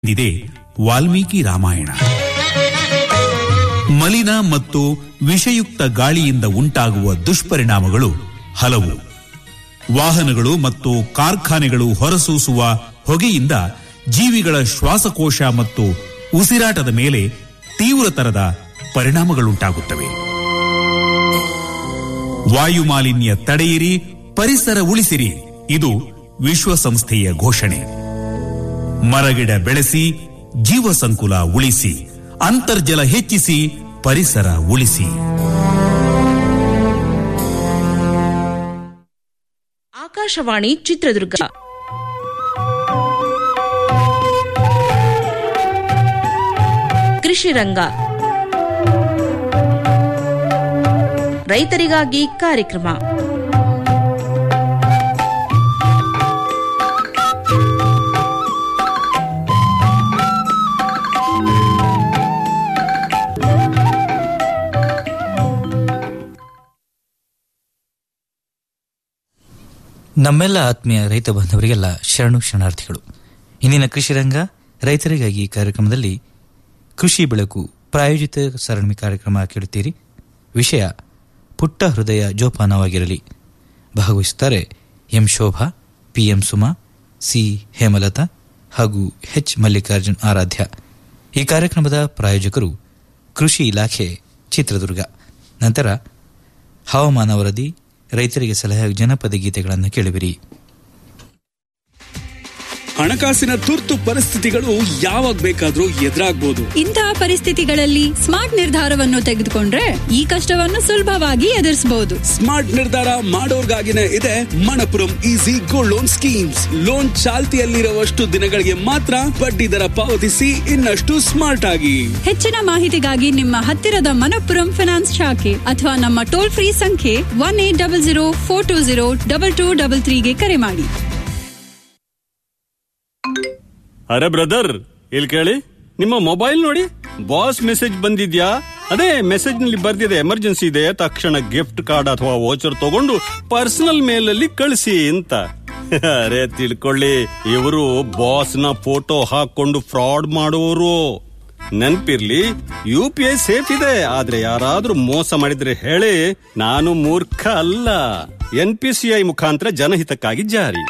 ಇದಿದೆ ವಾಲ್ಮೀಕಿ ರಾಮಾಯಣ ಮಲಿನ ಮತ್ತು ವಿಷಯುಕ್ತ ಗಾಳಿಯಿಂದ ಉಂಟಾಗುವ ದುಷ್ಪರಿಣಾಮಗಳು ಹಲವು ವಾಹನಗಳು ಮತ್ತು ಕಾರ್ಖಾನೆಗಳು ಹೊರಸೂಸುವ ಹೊಗೆಯಿಂದ ಜೀವಿಗಳ ಶ್ವಾಸಕೋಶ ಮತ್ತು ಉಸಿರಾಟದ ಮೇಲೆ ತೀವ್ರತರದ ಪರಿಣಾಮಗಳುಂಟಾಗುತ್ತವೆ ವಾಯು ಮಾಲಿನ್ಯ ತಡೆಯಿರಿ ಪರಿಸರ ಉಳಿಸಿರಿ ಇದು ವಿಶ್ವಸಂಸ್ಥೆಯ ಘೋಷಣೆ ಮರಗಿಡ ಬೆಳೆಸಿ ಜೀವ ಸಂಕುಲ ಉಳಿಸಿ ಅಂತರ್ಜಲ ಹೆಚ್ಚಿಸಿ ಪರಿಸರ ಉಳಿಸಿ ಆಕಾಶವಾಣಿ ಚಿತ್ರದುರ್ಗ ಕೃಷಿ ರಂಗ ರೈತರಿಗಾಗಿ ಕಾರ್ಯಕ್ರಮ ನಮ್ಮೆಲ್ಲ ಆತ್ಮೀಯ ರೈತ ಬಾಂಧವರಿಗೆಲ್ಲ ಶರಣು ಶರಣಾರ್ಥಿಗಳು ಇಂದಿನ ಕೃಷಿ ರಂಗ ರೈತರಿಗಾಗಿ ಕಾರ್ಯಕ್ರಮದಲ್ಲಿ ಕೃಷಿ ಬೆಳಕು ಪ್ರಾಯೋಜಿತ ಸರಣಿ ಕಾರ್ಯಕ್ರಮ ಕೇಳುತ್ತೀರಿ ವಿಷಯ ಪುಟ್ಟ ಹೃದಯ ಜೋಪಾನವಾಗಿರಲಿ ಭಾಗವಹಿಸುತ್ತಾರೆ M Shobha PM Suma C Hemalatha ಹಾಗೂ ಎಚ್ ಮಲ್ಲಿಕಾರ್ಜುನ್ ಆರಾಧ್ಯ ಈ ಕಾರ್ಯಕ್ರಮದ ಪ್ರಾಯೋಜಕರು ಕೃಷಿ ಇಲಾಖೆ ಚಿತ್ರದುರ್ಗ ನಂತರ ಹವಾಮಾನ ವರದಿ ರೈತರಿಗೆ ಸಲಹೆ ಜನಪದ ಗೀತೆಗಳನ್ನು ಕೇಳುವಿರಿ ಹಣಕಾಸಿನ ತುರ್ತು ಪರಿಸ್ಥಿತಿಗಳು ಯಾವಾಗ ಬೇಕಾದ್ರೂ ಎದುರಾಗ್ಬೋದು ಇಂತಹ ಪರಿಸ್ಥಿತಿಗಳಲ್ಲಿ ಸ್ಮಾರ್ಟ್ ನಿರ್ಧಾರವನ್ನು ತೆಗೆದುಕೊಂಡ್ರೆ ಈ ಕಷ್ಟವನ್ನು ಸುಲಭವಾಗಿ ಎದುರಿಸಬಹುದು ಸ್ಮಾರ್ಟ್ ನಿರ್ಧಾರ ಮಾಡೋರ್ಗಾಗಿನೇ ಇದೆ Manappuram easy gold loan schemes loan ಚಾಲ್ತಿಯಲ್ಲಿರುವಷ್ಟು ದಿನಗಳಿಗೆ ಮಾತ್ರ ಬಡ್ಡಿ ದರ ಪಾವತಿಸಿ ಇನ್ನಷ್ಟು ಸ್ಮಾರ್ಟ್ ಆಗಿ ಹೆಚ್ಚಿನ ಮಾಹಿತಿಗಾಗಿ ನಿಮ್ಮ ಹತ್ತಿರದ ಮನಪ್ಪುರಂ ಫಿನಾನ್ಸ್ ಶಾಖೆ ಅಥವಾ ನಮ್ಮ ಟೋಲ್ ಫ್ರೀ ಸಂಖ್ಯೆ one eight double zero four two zero double two double ತ್ರೀಗೆ ಕರೆ ಮಾಡಿ ಅರೆ ಬ್ರದರ್ ಇಲ್ಲಿ ಕೇಳಿ ನಿಮ್ಮ ಮೊಬೈಲ್ ನೋಡಿ ಬಾಸ್ ಮೆಸೇಜ್ ಬಂದಿದ್ಯಾ ಅದೇ ಮೆಸೇಜ್ ನಲ್ಲಿ ಬರ್ದಿದೆ ಎಮರ್ಜೆನ್ಸಿ ಇದೆ ತಕ್ಷಣ ಗಿಫ್ಟ್ ಕಾರ್ಡ್ ಅಥವಾ ವೋಚರ್ ತಗೊಂಡು ಪರ್ಸನಲ್ ಮೇಲ್ ಅಲ್ಲಿ ಕಳಿಸಿ ಅಂತ ಅರೆ ತಿಳ್ಕೊಳ್ಳಿ ಇವರು ಬಾಸ್ ನ ಫೋಟೋ ಹಾಕೊಂಡು ಫ್ರಾಡ್ ಮಾಡುವವರು ನೆನ್ಪಿರ್ಲಿ ಯು ಪಿ ಐ ಸೇಫ್ ಇದೆ ಆದ್ರೆ ಯಾರಾದ್ರೂ ಮೋಸ ಮಾಡಿದ್ರೆ ಹೇಳಿ ನಾನು ಮೂರ್ಖ ಅಲ್ಲ ಎನ್ ಪಿ ಸಿ ಐ ಮುಖಾಂತರ ಜನಹಿತಕ್ಕಾಗಿ ಜಾರಿ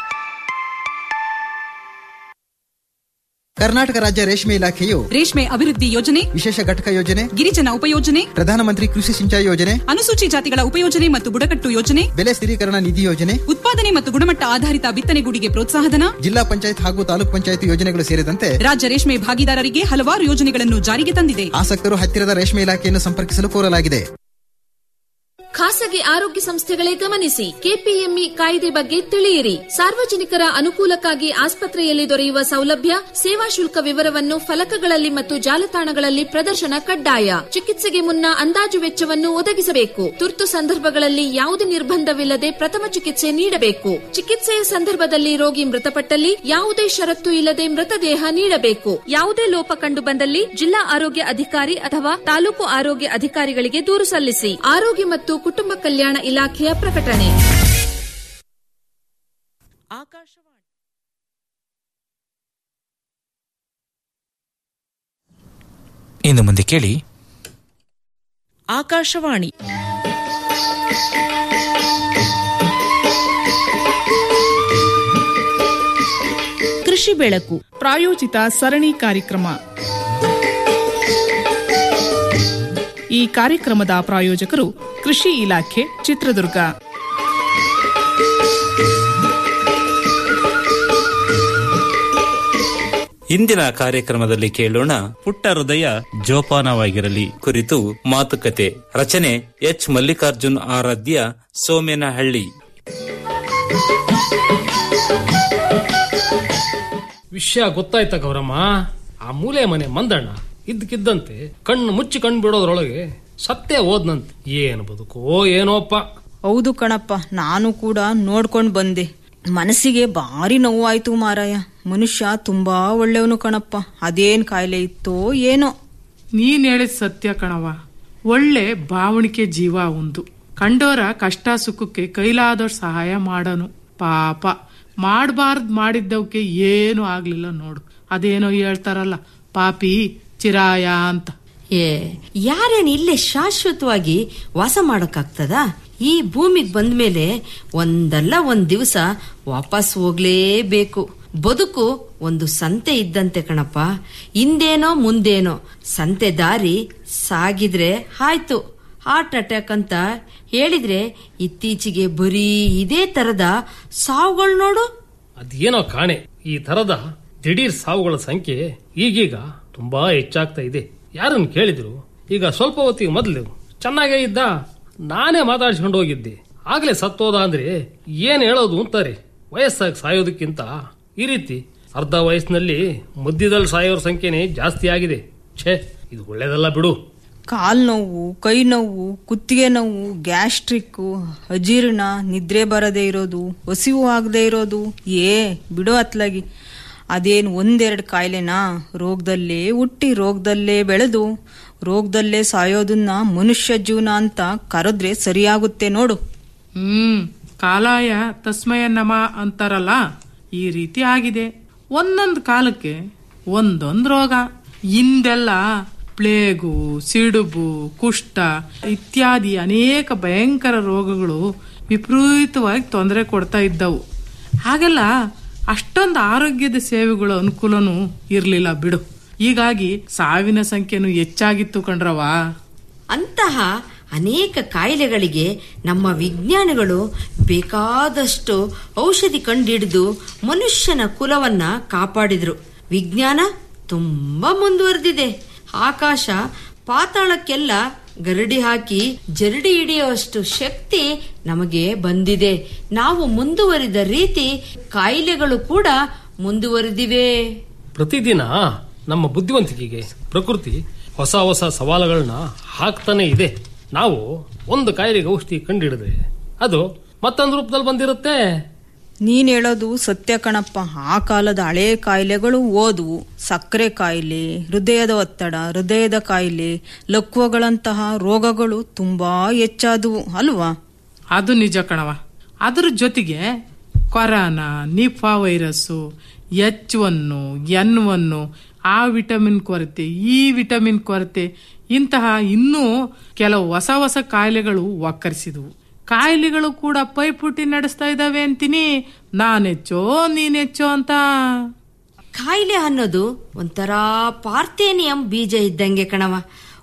ಕರ್ನಾಟಕ ರಾಜ್ಯ ರೇಷ್ಮೆ ಇಲಾಖೆಯು ರೇಷ್ಮೆ ಅಭಿವೃದ್ಧಿ ಯೋಜನೆ ವಿಶೇಷ ಘಟಕ ಯೋಜನೆ ಗಿರಿಜನ ಉಪಯೋಜನೆ ಪ್ರಧಾನಮಂತ್ರಿ ಕೃಷಿ ಸಿಂಚಾಯಿ ಯೋಜನೆ ಅನುಸೂಚಿ ಜಾತಿಗಳ ಉಪಯೋಜನೆ ಮತ್ತು ಬುಡಕಟ್ಟು ಯೋಜನೆ ಬೆಲೆ ಸ್ಥಿರೀಕರಣ ನಿಧಿ ಯೋಜನೆ ಉತ್ಪಾದನೆ ಮತ್ತು ಗುಣಮಟ್ಟ ಆಧಾರಿತ ಬಿತ್ತನೆಗೂಡಿಗೆ ಪ್ರೋತ್ಸಾಹಧನ ಜಿಲ್ಲಾ ಪಂಚಾಯತ್ ಹಾಗೂ ತಾಲೂಕ್ ಪಂಚಾಯತ್ ಯೋಜನೆಗಳು ಸೇರಿದಂತೆ ರಾಜ್ಯ ರೇಷ್ಮೆ ಭಾಗಿದಾರರಿಗೆ ಹಲವಾರು ಯೋಜನೆಗಳನ್ನು ಜಾರಿಗೆ ತಂದಿದೆ ಆಸಕ್ತರು ಹತ್ತಿರದ ರೇಷ್ಮೆ ಇಲಾಖೆಯನ್ನು ಸಂಪರ್ಕಿಸಲು ಕೋರಲಾಗಿದೆ ಖಾಸಗಿ ಆರೋಗ್ಯ ಸಂಸ್ಥೆಗಳೇ ಗಮನಿಸಿ ಕೆಪಿಎಂಇ ಕಾಯ್ದೆ ಬಗ್ಗೆ ತಿಳಿಯಿರಿ ಸಾರ್ವಜನಿಕರ ಅನುಕೂಲಕ್ಕಾಗಿ ಆಸ್ಪತ್ರೆಯಲ್ಲಿ ದೊರೆಯುವ ಸೌಲಭ್ಯ ಸೇವಾ ಶುಲ್ಕ ವಿವರವನ್ನು ಫಲಕಗಳಲ್ಲಿ ಮತ್ತು ಜಾಲತಾಣಗಳಲ್ಲಿ ಪ್ರದರ್ಶನ ಕಡ್ಡಾಯ ಚಿಕಿತ್ಸೆಗೆ ಮುನ್ನ ಅಂದಾಜು ವೆಚ್ಚವನ್ನು ಒದಗಿಸಬೇಕು ತುರ್ತು ಸಂದರ್ಭಗಳಲ್ಲಿ ಯಾವುದೇ ನಿರ್ಬಂಧವಿಲ್ಲದೆ ಪ್ರಥಮ ಚಿಕಿತ್ಸೆ ನೀಡಬೇಕು ಚಿಕಿತ್ಸೆಯ ಸಂದರ್ಭದಲ್ಲಿ ರೋಗಿ ಮೃತಪಟ್ಟಲ್ಲಿ ಯಾವುದೇ ಷರತ್ತು ಇಲ್ಲದೆ ಮೃತದೇಹ ನೀಡಬೇಕು ಯಾವುದೇ ಲೋಪ ಕಂಡು ಬಂದಲ್ಲಿ ಜಿಲ್ಲಾ ಆರೋಗ್ಯ ಅಧಿಕಾರಿ ಅಥವಾ ತಾಲೂಕು ಆರೋಗ್ಯ ಅಧಿಕಾರಿಗಳಿಗೆ ದೂರು ಸಲ್ಲಿಸಿ ಆರೋಗ್ಯ ಮತ್ತು ಕುಟುಂಬ ಕಲ್ಯಾಣ ಇಲಾಖೆಯ ಪ್ರಕಟಣೆ ಆಕಾಶವಾಣಿ ಇನ್ನು ಮುಂದೆ ಕೇಳಿ ಆಕಾಶವಾಣಿ ಕೃಷಿ ಬೆಳಕು ಪ್ರಾಯೋಜಿತ ಸರಣಿ ಕಾರ್ಯಕ್ರಮ ಈ ಕಾರ್ಯಕ್ರಮದ ಪ್ರಾಯೋಜಕರು ಕೃಷಿ ಇಲಾಖೆ ಚಿತ್ರದುರ್ಗ ಇಂದಿನ ಕಾರ್ಯಕ್ರಮದಲ್ಲಿ ಕೇಳೋಣ ಪುಟ್ಟ ಹೃದಯ ಜೋಪಾನವಾಗಿರಲಿ ಕುರಿತು ಮಾತುಕತೆ ರಚನೆ ಎಚ್ ಮಲ್ಲಿಕಾರ್ಜುನ್ ಆರಾಧ್ಯ ಸೋಮೇನಹಳ್ಳಿ ವಿಷಯ ಗೊತ್ತಾಯ್ತ ಗೌರಮ್ಮ ಆ ಮೂಲೆ ಮನೆ ಮಂದಣ್ಣ ಇದ್ದಕ್ಕಿದ್ದಂತೆ ಕಣ್ಣು ಮುಚ್ಚಿ ಕಣ್ಣು ಬಿಡೋದ್ರೊಳಗೆ ಸತ್ತೇ ಹೋದ್ನಂತೆ ಏನು ಬದುಕೋ ಏನೋಪ್ಪ ಹೌದು ಕಣಪ್ಪ ನಾನು ಕೂಡ ನೋಡ್ಕೊಂಡ್ ಬಂದೆ ಮನಸ್ಸಿಗೆ ಭಾರಿ ನೋವಾಯ್ತು ಮಾರಾಯ ಮನುಷ್ಯ ತುಂಬಾ ಒಳ್ಳೆಯವನು ಕಣಪ್ಪ ಅದೇನ್ ಕಾಯಿಲೆ ಇತ್ತೋ ಏನೋ ನೀನ್ ಹೇಳಿದ ಸತ್ಯ ಕಣವ ಒಳ್ಳೆ ಭಾವಣಿಕೆ ಜೀವ ಒಂದು ಕಂಡೋರ ಕಷ್ಟ ಸುಖಕ್ಕೆ ಕೈಲಾದವ್ರ ಸಹಾಯ ಮಾಡನು ಪಾಪ ಮಾಡಬಾರ್ದು ಮಾಡಿದ್ದವಕ್ಕೆ ಏನು ಆಗ್ಲಿಲ್ಲ ನೋಡು ಅದೇನೋ ಹೇಳ್ತಾರಲ್ಲ ಪಾಪಿ ಚಿರಾಯ ಅಂತ ಏ ಯಾರೇನ್ ಇಲ್ಲೇ ಶಾಶ್ವತವಾಗಿ ವಾಸ ಮಾಡಕ್ಕಾಗ್ತದ ಈ ಭೂಮಿಗ್ ಬಂದ್ಮೇಲೆ ಒಂದಲ್ಲ ಒಂದ್ ದಿವಸ ವಾಪಸ್ ಹೋಗ್ಲೇಬೇಕು ಬದುಕು ಒಂದು ಸಂತೆ ಇದ್ದಂತೆ ಕಣಪ್ಪ ಹಿಂದೇನೋ ಮುಂದೇನೋ ಸಂತೆ ದಾರಿ ಸಾಗಿದ್ರೆ ಆಯ್ತು ಹಾರ್ಟ್ ಅಟ್ಯಾಕ್ ಅಂತ ಹೇಳಿದ್ರೆ ಇತ್ತೀಚೆಗೆ ಬರೀ ಇದೇ ತರದ ಸಾವುಗಳು ನೋಡು ಅದೇನೋ ಕಾಣೆ ಈ ತರದ ದಿಢೀರ್ ಸಾವುಗಳ ಸಂಖ್ಯೆ ಈಗೀಗ ತುಂಬಾ ಹೆಚ್ಚಾಗ್ತಾ ಇದೆ ಯಾರನ್ನು ಕೇಳಿದ್ರು ಈಗ ಸ್ವಲ್ಪ ಹೊತ್ತಿಗೆ ಮೊದಲು ಚೆನ್ನಾಗೇ ಇದ್ದ ನಾನೇ ಮಾತಾಡ್ಸ್ಕೊಂಡು ಹೋಗಿದ್ದೆ ಆಗ್ಲೇ ಸತ್ತೋದ ಅಂದ್ರೆ ಏನ್ ಹೇಳೋದು ಅಂತಾರೆ ವಯಸ್ಸಾಗಿ ಸಾಯೋದಕ್ಕಿಂತ ಈ ರೀತಿ ಅರ್ಧ ವಯಸ್ಸಿನಲ್ಲಿ ಮಧ್ಯದಲ್ಲಿ ಸಾಯೋರ ಸಂಖ್ಯೆನೇ ಜಾಸ್ತಿ ಆಗಿದೆ ಛೇ ಇದು ಒಳ್ಳೇದಲ್ಲ ಬಿಡು ಕಾಲ್ ನೋವು ಕೈ ನೋವು ಕುತ್ತಿಗೆ ನೋವು ಗ್ಯಾಸ್ಟ್ರಿಕ್ ಅಜೀರ್ಣ ನಿದ್ರೆ ಬರದೇ ಇರೋದು ಹಸಿವು ಆಗದೆ ಇರೋದು ಏ ಬಿಡೋ ಅತ್ಲಾಗಿ ಅದೇನು ಒಂದೆರಡು ಕಾಯಿಲೆನಾ ರೋಗದಲ್ಲೇ ಹುಟ್ಟಿ ರೋಗದಲ್ಲೇ ಬೆಳೆದು ರೋಗದಲ್ಲೇ ಸಾಯೋದನ್ನ ಮನುಷ್ಯ ಜೀವನ ಅಂತ ಕರೆದ್ರೆ ಸರಿಯಾಗುತ್ತೆ ನೋಡು ಹ್ಮ್ ಕಾಲಾಯ ತಸ್ಮಯ ನಮ ಅಂತಾರಲ್ಲ ಈ ರೀತಿ ಆಗಿದೆ ಒಂದೊಂದು ಕಾಲಕ್ಕೆ ಒಂದೊಂದು ರೋಗ ಹಿಂದೆಲ್ಲ ಪ್ಲೇಗು ಸಿಡುಬು ಕುಷ್ಠ ಇತ್ಯಾದಿ ಅನೇಕ ಭಯಂಕರ ರೋಗಗಳು ವಿಪರೀತವಾಗಿ ತೊಂದರೆ ಕೊಡ್ತಾ ಇದ್ದವು ಹಾಗೆಲ್ಲ ಅಷ್ಟೊಂದು ಆರೋಗ್ಯದ ಸೇವೆಗಳ ಅನುಕೂಲನೂ ಇರಲಿಲ್ಲ ಬಿಡು ಹೀಗಾಗಿ ಸಾವಿನ ಸಂಖ್ಯೆನೂ ಹೆಚ್ಚಾಗಿತ್ತು ಕಣ್ರವಾ ಅಂತಹ ಅನೇಕ ಕಾಯಿಲೆಗಳಿಗೆ ನಮ್ಮ ವಿಜ್ಞಾನಿಗಳು ಬೇಕಾದಷ್ಟು ಔಷಧಿ ಕಂಡಿಡಿದು ಮನುಷ್ಯನ ಕುಲವನ್ನ ಕಾಪಾಡಿದ್ರು ವಿಜ್ಞಾನ ತುಂಬಾ ಮುಂದುವರೆದಿದೆ ಆಕಾಶ ಪಾತಾಳಕ್ಕೆಲ್ಲ ಗರಡಿ ಹಾಕಿ ಜರಡಿ ಹಿಡಿಯುವಷ್ಟು ಶಕ್ತಿ ನಮಗೆ ಬಂದಿದೆ ನಾವು ಮುಂದುವರಿದ ರೀತಿ ಕಾಯಿಲೆಗಳು ಕೂಡ ಮುಂದುವರೆದಿವೆ ಪ್ರತಿದಿನ ನಮ್ಮ ಬುದ್ಧಿವಂತಿಕೆಗೆ ಪ್ರಕೃತಿ ಹೊಸ ಹೊಸ ಸವಾಲುಗಳನ್ನ ಹಾಕ್ತಾನೆ ಇದೆ ನಾವು ಒಂದು ಕಾಯಿಲೆಗೆ ಔಷಧಿ ಕಂಡಿಡಿದ್ರೆ ಅದು ಮತ್ತೊಂದು ರೂಪದಲ್ಲಿ ಬಂದಿರುತ್ತೆ ನೀನ್ ಹೇಳೋದು ಸತ್ಯ ಕಣಪ್ಪ ಆ ಕಾಲದ ಹಳೆ ಕಾಯಿಲೆಗಳು ಓದುವು ಸಕ್ಕರೆ ಕಾಯಿಲೆ ಹೃದಯದ ಒತ್ತಡ ಹೃದಯದ ಕಾಯಿಲೆ ಲಕ್ವಗಳಂತಹ ರೋಗಗಳು ತುಂಬಾ ಹೆಚ್ಚಾದವು ಅಲ್ವಾ ಅದು ನಿಜ ಕಣವ ಅದ್ರ ಜೊತೆಗೆ corona Nipah virus H one N one ಆ ವಿಟಮಿನ್ ಕೊರತೆ ಈ ವಿಟಮಿನ್ ಕೊರತೆ ಇಂತಹ ಇನ್ನೂ ಕೆಲವು ಹೊಸ ಹೊಸ ಕಾಯಿಲೆಗಳು ಒಕ್ಕರಿಸಿದವು ಕಾಯಿಲೆಗಳು ಕೂಡ ಪೈಪೋಟಿ ನಡೆಸ್ತಾ ಇದಾವೆ ಅಂತೀನಿ ನಾನೆಚ್ಚೋ ನೀನೆಚ್ಚೋ ಅಂತ ಕಾಯಿಲೆ ಅನ್ನೋದು ಒಂಥರ ಪಾರ್ಥೇನಿಯಂ ಬೀಜ ಇದ್ದಂಗೆ ಕಣವ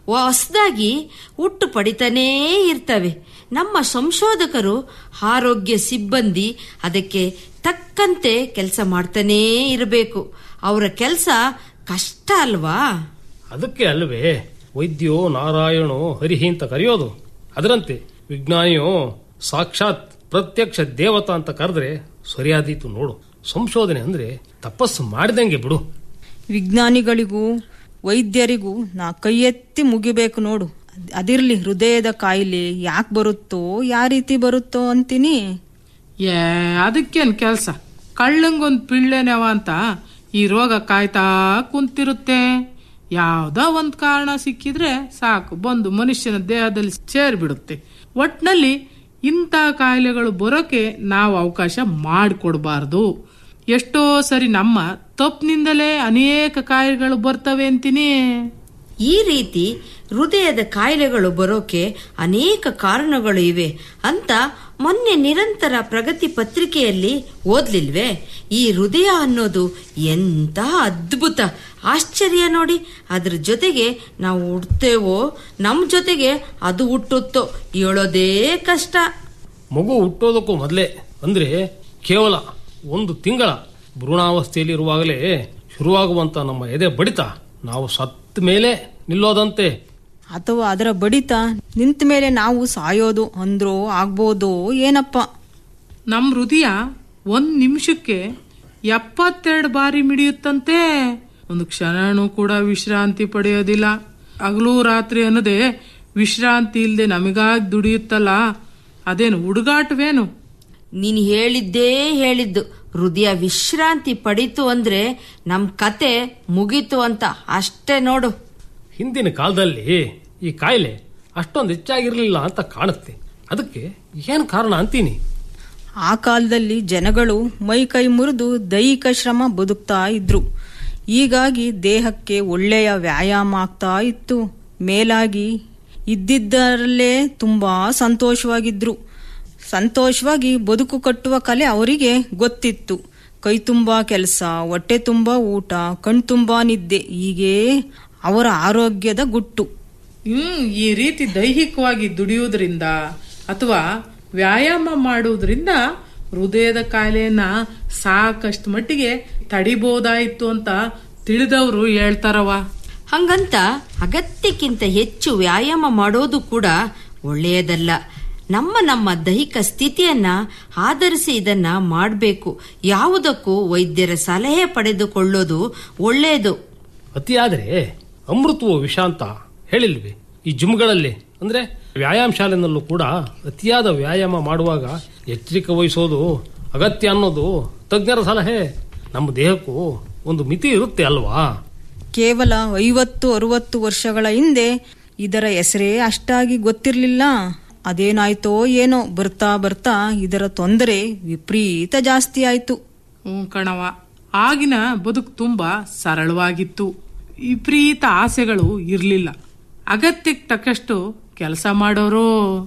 ಹೊಸದಾಗಿ ಹುಟ್ಟು ಪಡಿತಾನೇ ಇರ್ತವೆ ನಮ್ಮ ಸಂಶೋಧಕರು ಆರೋಗ್ಯ ಸಿಬ್ಬಂದಿ ಅದಕ್ಕೆ ತಕ್ಕಂತೆ ಕೆಲಸ ಮಾಡ್ತಾನೇ ಇರಬೇಕು ಅವರ ಕೆಲಸ ಕಷ್ಟ ಅಲ್ವಾ ಅದಕ್ಕೆ ಅಲ್ವೇ ವೈದ್ಯೋ ನಾರಾಯಣೋ ಹರಿಹಿ ಅಂತ ಕರೆಯೋದು ಅದರಂತೆ ವಿಜ್ಞಾನಿಯೋ ಸಾಕ್ಷಾತ್ ಪ್ರತ್ಯಕ್ಷ ದೇವತಾ ಅಂತ ಕರೆದ್ರೆ ಸರಿಯಾದೀತು ನೋಡು ಸಂಶೋಧನೆ ಅಂದ್ರೆ ತಪಸ್ಸು ಮಾಡಿದಂಗೆ ಬಿಡು ವಿಜ್ಞಾನಿಗಳಿಗೂ ವೈದ್ಯರಿಗೂ ನಾ ಕೈ ಎತ್ತಿ ಮುಗಿಬೇಕು ನೋಡು ಅದಿರ್ಲಿ ಹೃದಯದ ಕಾಯಿಲೆ ಯಾಕೆ ಬರುತ್ತೋ ಯಾವ ರೀತಿ ಬರುತ್ತೋ ಅಂತೀನಿ ಏ ಅದಕ್ಕೇನ್ ಕೆಲ್ಸ ಕಳ್ಳಂಗೊಂದ್ ಪಿಳ್ಳೆನೆವ ಅಂತ ಈ ರೋಗ ಕಾಯ್ತಾ ಕುಂತಿರುತ್ತೆ ಯಾವ್ದೋ ಒಂದ್ ಕಾರಣ ಸಿಕ್ಕಿದ್ರೆ ಸಾಕು ಬಂದು ಮನುಷ್ಯನ ದೇಹದಲ್ಲಿ ಸೇರ್ಬಿಡುತ್ತೆ ಒಟ್ನಲ್ಲಿ ಇಂಥ ಕಾಯಿಲೆಗಳು ಬರೋಕೆ ನಾವು ಅವಕಾಶ ಮಾಡಿಕೊಡ್ಬಾರ್ದು ಎಷ್ಟೋ ಸರಿ ನಮ್ಮ ತಪ್ಪಿನಿಂದಲೇ ಅನೇಕ ಕಾಯಿಲೆಗಳು ಬರ್ತವೆ ಅಂತೀನಿ ಈ ರೀತಿ ಹೃದಯದ ಕಾಯಿಲೆಗಳು ಬರೋಕೆ ಅನೇಕ ಕಾರಣಗಳು ಇವೆ ಅಂತ ಮೊನ್ನೆ ನಿರಂತರ ಪ್ರಗತಿ ಪತ್ರಿಕೆಯಲ್ಲಿ ಓದ್ಲಿಲ್ವೇ ಈ ಹೃದಯ ಅನ್ನೋದು ಎಂತ ಅದ್ಭುತ ಆಶ್ಚರ್ಯ ನೋಡಿ ಅದ್ರ ಜೊತೆಗೆ ನಾವು ಹುಡ್ತೇವೋ ನಮ್ ಜೊತೆಗೆ ಅದು ಹುಟ್ಟುತ್ತೋ ಹೇಳೋದೇ ಕಷ್ಟ ಮಗು ಹುಟ್ಟೋದಕ್ಕೂ ಮೊದಲೇ ಅಂದ್ರೆ ಕೇವಲ ಒಂದು ತಿಂಗಳ ಭ್ರೂಣಾವಸ್ಥೆಯಲ್ಲಿರುವಾಗಲೇ ಶುರುವಾಗುವಂತ ನಮ್ಮ ಎದೆ ಬಡಿತ ನಾವು ಸತ್ತ ಮೇಲೆ ನಿಲ್ಲೋದಂತೆ ಅಥವಾ ಅದರ ಬಡಿತ ನಿಂತ ಮೇಲೆ ನಾವು ಸಾಯೋದು ಅಂದ್ರೋ ಆಗ್ಬೋದೋ ಏನಪ್ಪ ನಮ್ ಹೃದಯ ಒಂದ್ ನಿಮಿಷಕ್ಕೆ ಎಪ್ಪತ್ತೆರಡು ಬಾರಿ ಮಿಡಿಯುತ್ತಂತೆ ಒಂದು ಕ್ಷಣನೂ ಕೂಡ ವಿಶ್ರಾಂತಿ ಪಡೆಯೋದಿಲ್ಲ ಹಗಲು ರಾತ್ರಿ ಅನ್ನೋದೇ ವಿಶ್ರಾಂತಿ ಇಲ್ಲದೆ ನಮಗಾಗಿ ದುಡಿಯುತ್ತಲ್ಲ ಅದೇನು ಹುಡುಗಾಟವೇನು ನೀನ್ ಹೇಳಿದ್ದೇ ಹೇಳಿದ್ದು ಹೃದಯ ವಿಶ್ರಾಂತಿ ಪಡೀತು ಅಂದ್ರೆ ನಮ್ ಕತೆ ಮುಗೀತು ಅಂತ ಅಷ್ಟೇ ನೋಡು ಹಿಂದಿನ ಕಾಲದಲ್ಲಿ ಈ ಕಾಯಿಲೆ ಅಷ್ಟೊಂದು ಹೆಚ್ಚಾಗಿರ್ಲಿಲ್ಲ ಅಂತ ಕಾಣುತ್ತೆ ಅದಕ್ಕೆ ಏನ್ ಕಾರಣ ಅಂತೀನಿ ಆ ಕಾಲದಲ್ಲಿ ಜನಗಳು ಮೈ ಕೈ ಮುರಿದು ದೈಹಿಕ ಶ್ರಮ ಬದುಕ್ತಾ ಇದ್ರು ಹೀಗಾಗಿ ದೇಹಕ್ಕೆ ಒಳ್ಳೆಯ ವ್ಯಾಯಾಮ ಆಗ್ತಾ ಇತ್ತು ಮೇಲಾಗಿ ಇದ್ದಿದ್ದರಲ್ಲೇ ತುಂಬಾ ಸಂತೋಷವಾಗಿದ್ರು ಸಂತೋಷವಾಗಿ ಬದುಕು ಕಟ್ಟುವ ಕಲೆ ಅವರಿಗೆ ಗೊತ್ತಿತ್ತು ಕೈ ತುಂಬಾ ಕೆಲಸ ಹೊಟ್ಟೆ ತುಂಬಾ ಊಟ ಕಣ್ ತುಂಬಾ ನಿದ್ದೆ ಹೀಗೆ ಅವರ ಆರೋಗ್ಯದ ಗುಟ್ಟು ಹ್ಮ್ ಈ ರೀತಿ ದೈಹಿಕವಾಗಿ ದುಡಿಯುವುದರಿಂದ ಅಥವಾ ವ್ಯಾಯಾಮ ಮಾಡುವುದರಿಂದ ಹೃದಯದ ಕಾಯಿಲೆಯನ್ನ ಸಾಕಷ್ಟು ಮಟ್ಟಿಗೆ ತಡಿಬಹುದಾಯಿತು ಅಂತ ತಿಳಿದವರು ಹೇಳ್ತಾರವ ಹಂಗಂತ ಅಗತ್ಯಕ್ಕಿಂತ ಹೆಚ್ಚು ವ್ಯಾಯಾಮ ಮಾಡೋದು ಕೂಡ ಒಳ್ಳೆಯದಲ್ಲ ನಮ್ಮ ನಮ್ಮ ದೈಹಿಕ ಸ್ಥಿತಿಯನ್ನ ಆಧರಿಸಿ ಇದನ್ನ ಮಾಡಬೇಕು ಯಾವುದಕ್ಕೂ ವೈದ್ಯರ ಸಲಹೆ ಪಡೆದುಕೊಳ್ಳೋದು ಒಳ್ಳೆಯದು ಅತಿಯಾದ್ರೆ ಅಮೃತವು ವಿಷ ಅಂತ ಹೇಳಿಲ್ವಿ ಈ ಜಿಮ್ಗಳಲ್ಲಿ ಅಂದ್ರೆ ವ್ಯಾಯಾಮ ಶಾಲೆನಲ್ಲೂ ಕೂಡ ಅತಿಯಾದ ವ್ಯಾಯಾಮ ಮಾಡುವಾಗ ಎಚ್ಚರಿಕೆ ವಹಿಸೋದು ಅಗತ್ಯ ಅನ್ನೋದು ತಜ್ಞರ ಸಲಹೆ ನಮ್ಮ ದೇಹಕ್ಕೂ ಒಂದು ಮಿತಿ ಇರುತ್ತೆ ಅಲ್ವಾ ಕೇವಲ ಐವತ್ತು ಅರುವತ್ತು ವರ್ಷಗಳ ಹಿಂದೆ ಇದರ ಹೆಸರೇ ಅಷ್ಟಾಗಿ ಗೊತ್ತಿರಲಿಲ್ಲ ಅದೇನಾಯ್ತೋ ಏನೋ ಬರ್ತಾ ಬರ್ತಾ ಇದರ ತೊಂದರೆ ವಿಪರೀತ ಜಾಸ್ತಿ ಆಯ್ತು ಹ್ಞೂ ಕಣವ ಆಗಿನ ಬದುಕು ತುಂಬಾ ಸರಳವಾಗಿತ್ತು ವಿಪರೀತ ಆಸೆಗಳು ಇರಲಿಲ್ಲ ಅಗತ್ಯಕ್ಕೆ ತಕ್ಕಷ್ಟು ಕೆಲಸ ಮಾಡೋರು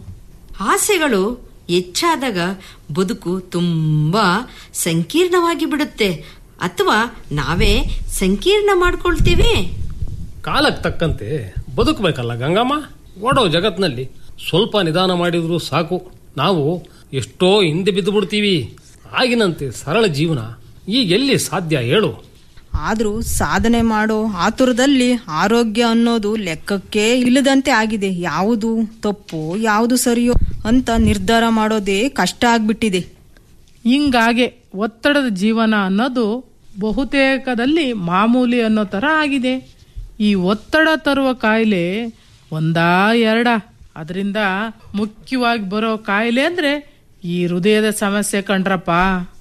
ಆಸೆಗಳು ಹೆಚ್ಚಾದಾಗ ಬದುಕು ತುಂಬಾ ಸಂಕೀರ್ಣವಾಗಿ ಬಿಡುತ್ತೆ ಅಥವಾ ನಾವೇ ಸಂಕೀರ್ಣ ಮಾಡ್ಕೊಳ್ತೀವಿ ಕಾಲಕ್ಕೆ ತಕ್ಕಂತೆ ಬದುಕಬೇಕಲ್ಲ ಗಂಗಮ್ಮ ಓಡೋ ಜಗತ್ನಲ್ಲಿ ಸ್ವಲ್ಪ ನಿಧಾನ ಮಾಡಿದ್ರು ಸಾಕು ನಾವು ಎಷ್ಟೋ ಹಿಂದೆ ಬಿದ್ದು ಬಿಡ್ತೀವಿ ಆಗಿನಂತೆ ಸರಳ ಜೀವನ ಈಗ ಎಲ್ಲಿ ಸಾಧ್ಯ ಹೇಳು ಆದ್ರೂ ಸಾಧನೆ ಮಾಡೋ ಆತುರದಲ್ಲಿ ಆರೋಗ್ಯ ಅನ್ನೋದು ಲೆಕ್ಕಕ್ಕೆ ಇಲ್ಲದಂತೆ ಆಗಿದೆ ಯಾವುದು ತಪ್ಪು ಯಾವುದು ಸರಿಯೋ ಅಂತ ನಿರ್ಧಾರ ಮಾಡೋದೇ ಕಷ್ಟ ಆಗ್ಬಿಟ್ಟಿದೆ ಹಿಂಗಾಗೆ ಒತ್ತಡದ ಜೀವನ ಅನ್ನೋದು ಬಹುತೇಕದಲ್ಲಿ ಮಾಮೂಲಿ ಅನ್ನೋ ತರ ಆಗಿದೆ ಈ ಒತ್ತಡ ತರುವ ಕಾಯಿಲೆ ಒಂದಾ ಎರಡ ಅದರಿಂದ ಮುಖ್ಯವಾಗಿ ಬರೋ ಕಾಯಿಲೆ ಅಂದ್ರೆ ಈ ಹೃದಯದ ಸಮಸ್ಯೆ ಕಂಡ್ರಪ್ಪ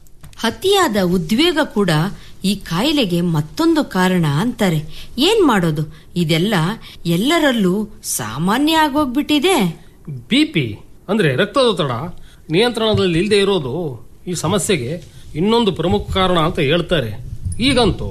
ಅತಿಯಾದ ಉದ್ವೇಗ ಕೂಡ ಈ ಕಾಯಿಲೆಗೆ ಮತ್ತೊಂದು ಕಾರಣ ಅಂತಾರೆ ಏನ್ ಮಾಡೋದು ಇದೆಲ್ಲ ಎಲ್ಲರಲ್ಲೂ ಸಾಮಾನ್ಯ ಆಗೋಗ್ಬಿಟ್ಟಿದೆ ಬಿಪಿ ಅಂದ್ರೆ ರಕ್ತದೊತ್ತಡ ನಿಯಂತ್ರಣದಲ್ಲಿ ಇಲ್ಲದೆ ಇರೋದು ಈ ಸಮಸ್ಯೆಗೆ ಇನ್ನೊಂದು ಪ್ರಮುಖ ಕಾರಣ ಅಂತ ಹೇಳ್ತಾರೆ ಈಗಂತೂ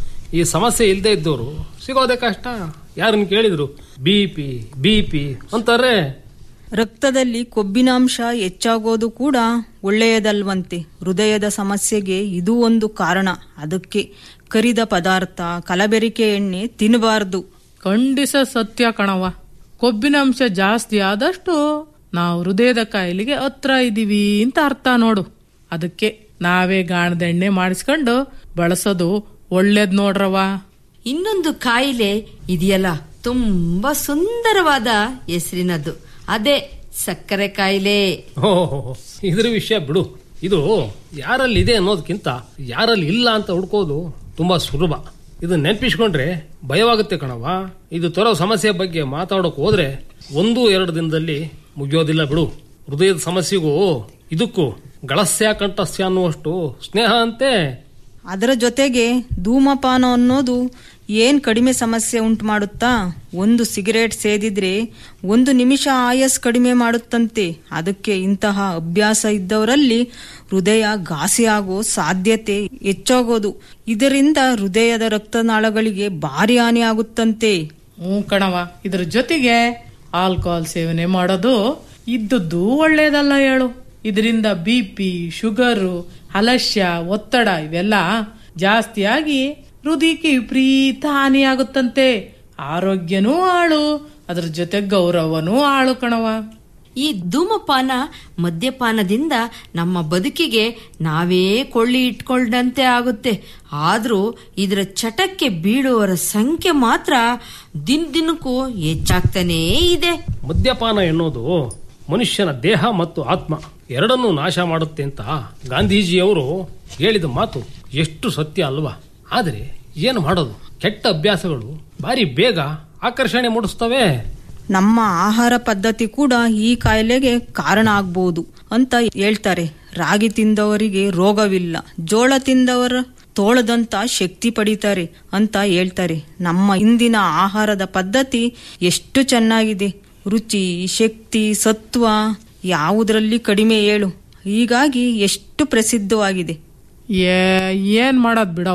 ಈ ಸಮಸ್ಯೆ ಇಲ್ಲದೆ ಇದ್ದವರು ಸಿಗೋದೇ ಕಷ್ಟ ಯಾರನ್ನ ಕೇಳಿದ್ರು ಬಿಪಿ ಬಿಪಿ ಅಂತಾರೆ ರಕ್ತದಲ್ಲಿ ಕೊಬ್ಬಿನಾಂಶ ಹೆಚ್ಚಾಗೋದು ಕೂಡ ಒಳ್ಳೆಯದಲ್ವಂತೆ ಹೃದಯದ ಸಮಸ್ಯೆಗೆ ಇದು ಒಂದು ಕಾರಣ ಅದಕ್ಕೆ ಕರಿದ ಪದಾರ್ಥ ಕಲಬೆರಿಕೆ ಎಣ್ಣೆ ತಿನ್ನಬಾರ್ದು ಖಂಡಿಸ ಸತ್ಯ ಕಣವ ಕೊಬ್ಬಿನಾಂಶ ಜಾಸ್ತಿ ಆದಷ್ಟು ನಾವು ಹೃದಯದ ಕಾಯಿಲೆಗೆ ಹತ್ರ ಇದ್ದೀವಿ ಅಂತ ಅರ್ಥ ನೋಡು ಅದಕ್ಕೆ ನಾವೇ ಗಾಣದ ಎಣ್ಣೆ ಮಾಡಿಸ್ಕೊಂಡು ಬಳಸೋದು ಒಳ್ಳೇದ್ ನೋಡ್ರವ ಇನ್ನೊಂದು ಕಾಯಿಲೆ ಇದೆಯಲ್ಲ ತುಂಬಾ ಸುಂದರವಾದ ಹೆಸರಿನದ್ದು ಅದೇ ಸಕ್ಕರೆ ಕಾಯಿಲೆ ಓಹೋ ಇದ್ರ ವಿಷಯ ಬಿಡು ಇದು ಯಾರಲ್ಲಿ ಇದೆ ಅನ್ನೋದಕ್ಕಿಂತ ಯಾರಲ್ಲಿ ಇಲ್ಲ ಅಂತ ಹುಡ್ಕೋದು ತುಂಬಾ ಸುಲಭ ಇದು ನೆನ್ಪಿಸ್ಕೊಂಡ್ರೆ ಭಯವಾಗುತ್ತೆ ಕಣವ ಇದು ತರೋ ಸಮಸ್ಯೆ ಬಗ್ಗೆ ಮಾತಾಡೋಕ್ ಹೋದ್ರೆ ಒಂದು ಎರಡು ದಿನದಲ್ಲಿ ಮುಗಿಯೋದಿಲ್ಲ ಬಿಡು ಹೃದಯದ ಸಮಸ್ಯೆಗೂ ಇದಕ್ಕೂ ಗಳಸ್ಯ ಕಂಠಸ್ಯ ಅನ್ನುವಷ್ಟು ಸ್ನೇಹ ಅಂತೆ ಅದರ ಜೊತೆಗೆ ಧೂಮಪಾನ ಅನ್ನೋದು ಏನ್ ಕಡಿಮೆ ಸಮಸ್ಯೆ ಉಂಟು ಮಾಡುತ್ತಾ ಒಂದು ಸಿಗರೇಟ್ ಸೇದಿದ್ರೆ ಒಂದು ನಿಮಿಷ ಆಯಸ್ ಕಡಿಮೆ ಮಾಡುತ್ತಂತೆ ಅದಕ್ಕೆ ಇಂತಹ ಅಭ್ಯಾಸ ಇದ್ದವರಲ್ಲಿ ಹೃದಯ ಘಾಸಿ ಆಗೋ ಸಾಧ್ಯತೆ ಹೆಚ್ಚಾಗೋದು ಇದರಿಂದ ಹೃದಯದ ರಕ್ತನಾಳಗಳಿಗೆ ಭಾರಿ ಹಾನಿ ಆಗುತ್ತಂತೆ ಹ್ಞೂ ಕಣವ ಇದ್ರ ಜೊತೆಗೆ ಆಲ್ಕೋಹಾಲ್ ಸೇವನೆ ಮಾಡೋದು ಇದ್ದದ್ದು ಒಳ್ಳೇದಲ್ಲ ಹೇಳು ಇದರಿಂದ ಬಿ ಪಿ ಶುಗರು ಹಲಸ್ಯ ಒತ್ತಡ ಇವೆಲ್ಲ ಜಾಸ್ತಿಯಾಗಿ ಹೃದಯಕ್ಕೆ ವಿಪರೀತ ಹಾನಿಯಾಗುತ್ತಂತೆ ಆರೋಗ್ಯನೂ ಹಾಳು ಅದ್ರ ಜೊತೆ ಗೌರವನೂ ಹಾಳು ಕಣವ ಈ ಧೂಮಪಾನ ಮದ್ಯಪಾನದಿಂದ ನಮ್ಮ ಬದುಕಿಗೆ ನಾವೇ ಕೊಳ್ಳಿ ಇಟ್ಕೊಂಡಂತೆ ಆಗುತ್ತೆ ಆದ್ರೂ ಇದರ ಚಟಕ್ಕೆ ಬೀಳುವವರ ಸಂಖ್ಯೆ ಮಾತ್ರ ದಿನ ದಿನಕ್ಕೂ ಹೆಚ್ಚಾಗ್ತಾನೇ ಇದೆ ಮದ್ಯಪಾನ ಎನ್ನುವುದು ಮನುಷ್ಯನ ದೇಹ ಮತ್ತು ಆತ್ಮ ಎರಡನ್ನೂ ನಾಶ ಮಾಡುತ್ತೆ ಅಂತ ಗಾಂಧೀಜಿಯವರು ಹೇಳಿದ ಮಾತು ಎಷ್ಟು ಸತ್ಯ ಅಲ್ವಾ ಆದರೆ ಏನು ಮಾಡೋದು ಕೆಟ್ಟ ಅಭ್ಯಾಸಗಳು ಬಾರಿ ಬೇಗ ಆಕರ್ಷಣೆ ಮೂಡಿಸ್ತವೆ ನಮ್ಮ ಆಹಾರ ಪದ್ಧತಿ ಕೂಡ ಈ ಕಾಯಿಲೆಗೆ ಕಾರಣ ಆಗ್ಬೋದು ಅಂತ ಹೇಳ್ತಾರೆ ರಾಗಿ ತಿಂದವರಿಗೆ ರೋಗವಿಲ್ಲ ಜೋಳ ತಿಂದವರ ತೋಳದಂತ ಶಕ್ತಿ ಪಡಿತಾರೆ ಅಂತ ಹೇಳ್ತಾರೆ ನಮ್ಮ ಇಂದಿನ ಆಹಾರದ ಪದ್ಧತಿ ಎಷ್ಟು ಚೆನ್ನಾಗಿದೆ ರುಚಿ ಶಕ್ತಿ ಸತ್ವ ಯಾವುದರಲ್ಲಿ ಕಡಿಮೆ ಹೇಳು ಹೀಗಾಗಿ ಎಷ್ಟು ಪ್ರಸಿದ್ಧವಾಗಿದೆ ಏ ಏನ್ ಮಾಡೋದ್ ಬಿಡವ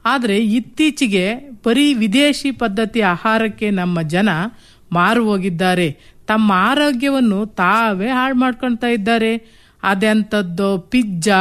ಆದ್ರೆ ಇತ್ತೀಚೆಗೆ ಬರೀ ವಿದೇಶಿ ಪದ್ಧತಿ ಆಹಾರಕ್ಕೆ ನಮ್ಮ ಜನ ಮಾರು ಹೋಗಿದ್ದಾರೆ ತಮ್ಮ ಆರೋಗ್ಯವನ್ನು ತಾವೇ ಹಾಳು ಮಾಡ್ಕೊಳ್ತಾ ಇದ್ದಾರೆ ಅದೆಂಥದ್ದು pizza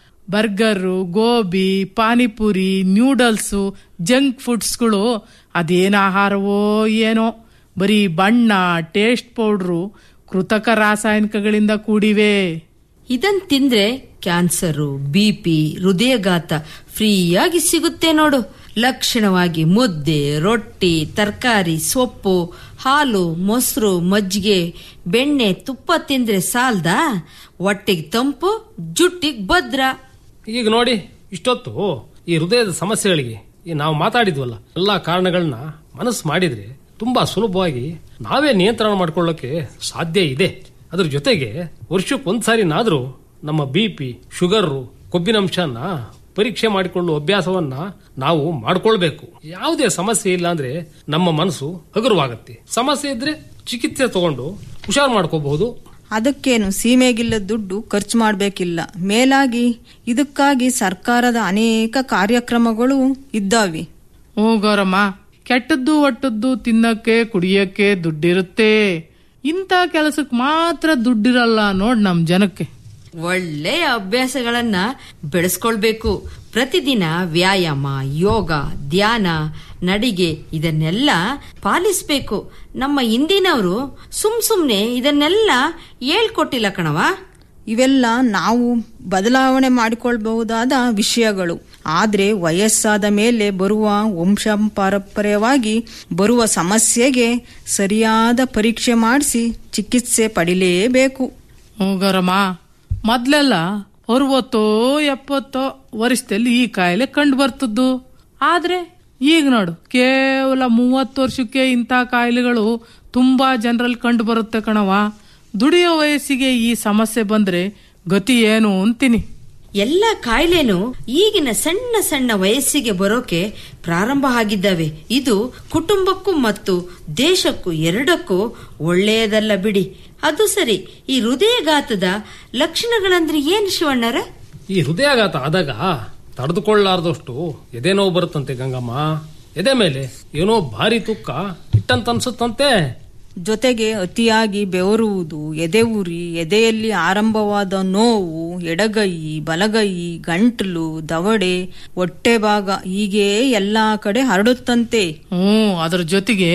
burger gobi panipuri noodles junk ಫುಡ್ಸ್ಗಳು ಅದೇನು ಆಹಾರವೋ ಏನೋ ಬರೀ ಬಣ್ಣ ಟೇಸ್ಟ್ ಪೌಡ್ರು ಕೃತಕ ರಾಸಾಯನಿಕಗಳಿಂದ ಕೂಡಿವೆ ಇದನ್ ತಿಂದ್ರೆ ಕ್ಯಾನ್ಸರು ಬಿಪಿ ಹೃದಯಘಾತ ಫ್ರೀಯಾಗಿ ಸಿಗುತ್ತೆ ನೋಡು ಲಕ್ಷಣವಾಗಿ ಮುದ್ದೆ ರೊಟ್ಟಿ ತರಕಾರಿ ಸೊಪ್ಪು ಹಾಲು ಮೊಸರು ಮಜ್ಜಿಗೆ ಬೆಣ್ಣೆ ತುಪ್ಪ ತಿಂದ್ರೆ ಸಾಲ್ದಾ ಹೊಟ್ಟೆಗೆ ತಂಪು ಜುಟ್ಟಿಗೆ ಭದ್ರ ಈಗ ನೋಡಿ ಇಷ್ಟೊತ್ತು ಈ ಹೃದಯದ ಸಮಸ್ಯೆಗಳಿಗೆ ಈ ನಾವು ಮಾತಾಡಿದ್ವಲ್ಲ ಎಲ್ಲಾ ಕಾರಣಗಳನ್ನ ಮನಸ್ಸು ಮಾಡಿದ್ರೆ ತುಂಬಾ ಸುಲಭವಾಗಿ ನಾವೇ ನಿಯಂತ್ರಣ ಮಾಡ್ಕೊಳ್ಳೋಕೆ ಸಾಧ್ಯ ಇದೆ ಅದ್ರ ಜೊತೆಗೆ ವರ್ಷಕ್ಕೆ ಒಂದ್ಸಾರಿನಾದ್ರೂ ನಮ್ಮ ಬಿ ಪಿ ಶುಗರ್ ಕೊಬ್ಬಿನಂಶನ ಪರೀಕ್ಷೆ ಮಾಡಿಕೊಳ್ಳುವ ಅಭ್ಯಾಸವನ್ನ ನಾವು ಮಾಡ್ಕೊಳ್ಬೇಕು ಯಾವುದೇ ಸಮಸ್ಯೆ ಇಲ್ಲ ಅಂದ್ರೆ ನಮ್ಮ ಮನಸ್ಸು ಹಗುರವಾಗುತ್ತೆ ಸಮಸ್ಯೆ ಇದ್ರೆ ಚಿಕಿತ್ಸೆ ತಗೊಂಡು ಹುಷಾರ್ ಮಾಡ್ಕೋಬಹುದು ಅದಕ್ಕೇನು ಸೀಮೆಗಿಲ್ಲ ದುಡ್ಡು ಖರ್ಚು ಮಾಡಬೇಕಿಲ್ಲ ಮೇಲಾಗಿ ಇದಕ್ಕಾಗಿ ಸರ್ಕಾರದ ಅನೇಕ ಕಾರ್ಯಕ್ರಮಗಳು ಇದ್ದಾವೆ ಓ ಗೌರಮ್ಮ ಕೆಟ್ಟದ್ದು ಒಟ್ಟದ್ದು ತಿನ್ನಕ್ಕೆ ಕುಡಿಯಕ್ಕೆ ದುಡ್ಡಿರುತ್ತೆ ಇಂಥ ಕೆಲಸಕ್ಕೆ ಮಾತ್ರ ದುಡ್ಡಿರಲ್ಲ ನೋಡ್ ನಮ್ ಜನಕ್ಕೆ ಒಳ್ಳೆಯ ಅಭ್ಯಾಸಗಳನ್ನ ಬೆಳೆಸ್ಕೊಳ್ಬೇಕು ಪ್ರತಿದಿನ ವ್ಯಾಯಾಮ ಯೋಗ ಧ್ಯಾನ ನಡಿಗೆ ಇದನ್ನೆಲ್ಲ ಪಾಲಿಸ್ಬೇಕು ನಮ್ಮ ಇಂದಿನವರು ಸುಮ್ ಸುಮ್ನೆ ಇದನ್ನೆಲ್ಲ ಹೇಳ್ಕೊಟ್ಟಿಲ್ಲ ಕಣವ ಇವೆಲ್ಲ ನಾವು ಬದಲಾವಣೆ ಮಾಡಿಕೊಳ್ಬಹುದಾದ ವಿಷಯಗಳು ಆದ್ರೆ ವಯಸ್ಸಾದ ಮೇಲೆ ಬರುವ ವಂಶಪಾರಂಪರ್ಯವಾಗಿ ಬರುವ ಸಮಸ್ಯೆಗೆ ಸರಿಯಾದ ಪರೀಕ್ಷೆ ಮಾಡಿಸಿ ಚಿಕಿತ್ಸೆ ಪಡಿಲೇಬೇಕು ಓ ಗೌರಮ್ಮ ಮೊದ್ಲೆಲ್ಲ ಅರವತ್ತೋ ಎಪ್ಪತ್ತೋ ವರ್ಷದಲ್ಲಿ ಈ ಕಾಯಿಲೆ ಕಂಡು ಬರ್ತದ್ದು ಆದ್ರೆ ಈಗ ನೋಡು ಕೇವಲ ಮೂವತ್ತು ವರ್ಷಕ್ಕೆ ಇಂಥ ಕಾಯಿಲೆಗಳು ತುಂಬಾ ಜನರಲ್ಲಿ ಕಂಡು ಬರುತ್ತೆ ಕಣವ ದುಡಿಯೋ ವಯಸ್ಸಿಗೆ ಈ ಸಮಸ್ಯೆ ಬಂದ್ರೆ ಗತಿ ಏನು ಅಂತೀನಿ ಎಲ್ಲ ಕಾಯಿಲೆನೂ ಈಗಿನ ಸಣ್ಣ ಸಣ್ಣ ವಯಸ್ಸಿಗೆ ಬರೋಕೆ ಪ್ರಾರಂಭ ಆಗಿದ್ದಾವೆ ಇದು ಕುಟುಂಬಕ್ಕೂ ಮತ್ತು ದೇಶಕ್ಕೂ ಎರಡಕ್ಕೂ ಒಳ್ಳೆಯದಲ್ಲ ಬಿಡಿ ಅದು ಸರಿ ಈ ಹೃದಯಘಾತದ ಲಕ್ಷಣಗಳಂದ್ರೆ ಏನ್ ಶಿವಣ್ಣರ ಈ ಹೃದಯಾಘಾತ ಆದಾಗ ತಡೆದುಕೊಳ್ಳಾರ್ದಷ್ಟು ಎದೆ ನೋವು ಬರುತ್ತಂತೆ ಗಂಗಮ್ಮ ಎದೆ ಮೇಲೆ ಏನೋ ಭಾರಿ ತುಕ್ಕ ಇಟ್ಟಂತ ಅನ್ಸುತ್ತಂತೆ ಜೊತೆಗೆ ಅತಿಯಾಗಿ ಬೆವರುವುದು ಎದೆ ಉರಿ ಎದೆಯಲ್ಲಿ ಆರಂಭವಾದ ನೋವು ಎಡಗೈ ಬಲಗೈ ಗಂಟಲು ದವಡೆ ಹೊಟ್ಟೆ ಭಾಗ ಹೀಗೆ ಎಲ್ಲಾ ಕಡೆ ಹರಡುತ್ತಂತೆ ಹ್ಮ್ ಅದ್ರ ಜೊತೆಗೆ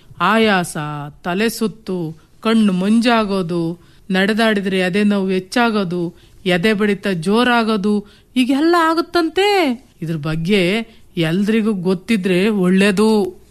ಆಯಾಸ ತಲೆ ಸುತ್ತು ಕಣ್ಣು ಮಂಜಾಗೋದು ನಡೆದಾಡಿದ್ರೆ ಎದೆ ನೋವು ಹೆಚ್ಚಾಗೋದು ಎದೆ ಬಡಿತ ಜೋರಾಗೋದು ಈಗೆಲ್ಲ ಆಗುತ್ತಂತೆ ಇದ್ರ ಬಗ್ಗೆ ಎಲ್ರಿಗೂ ಗೊತ್ತಿದ್ರೆ ಒಳ್ಳೇದು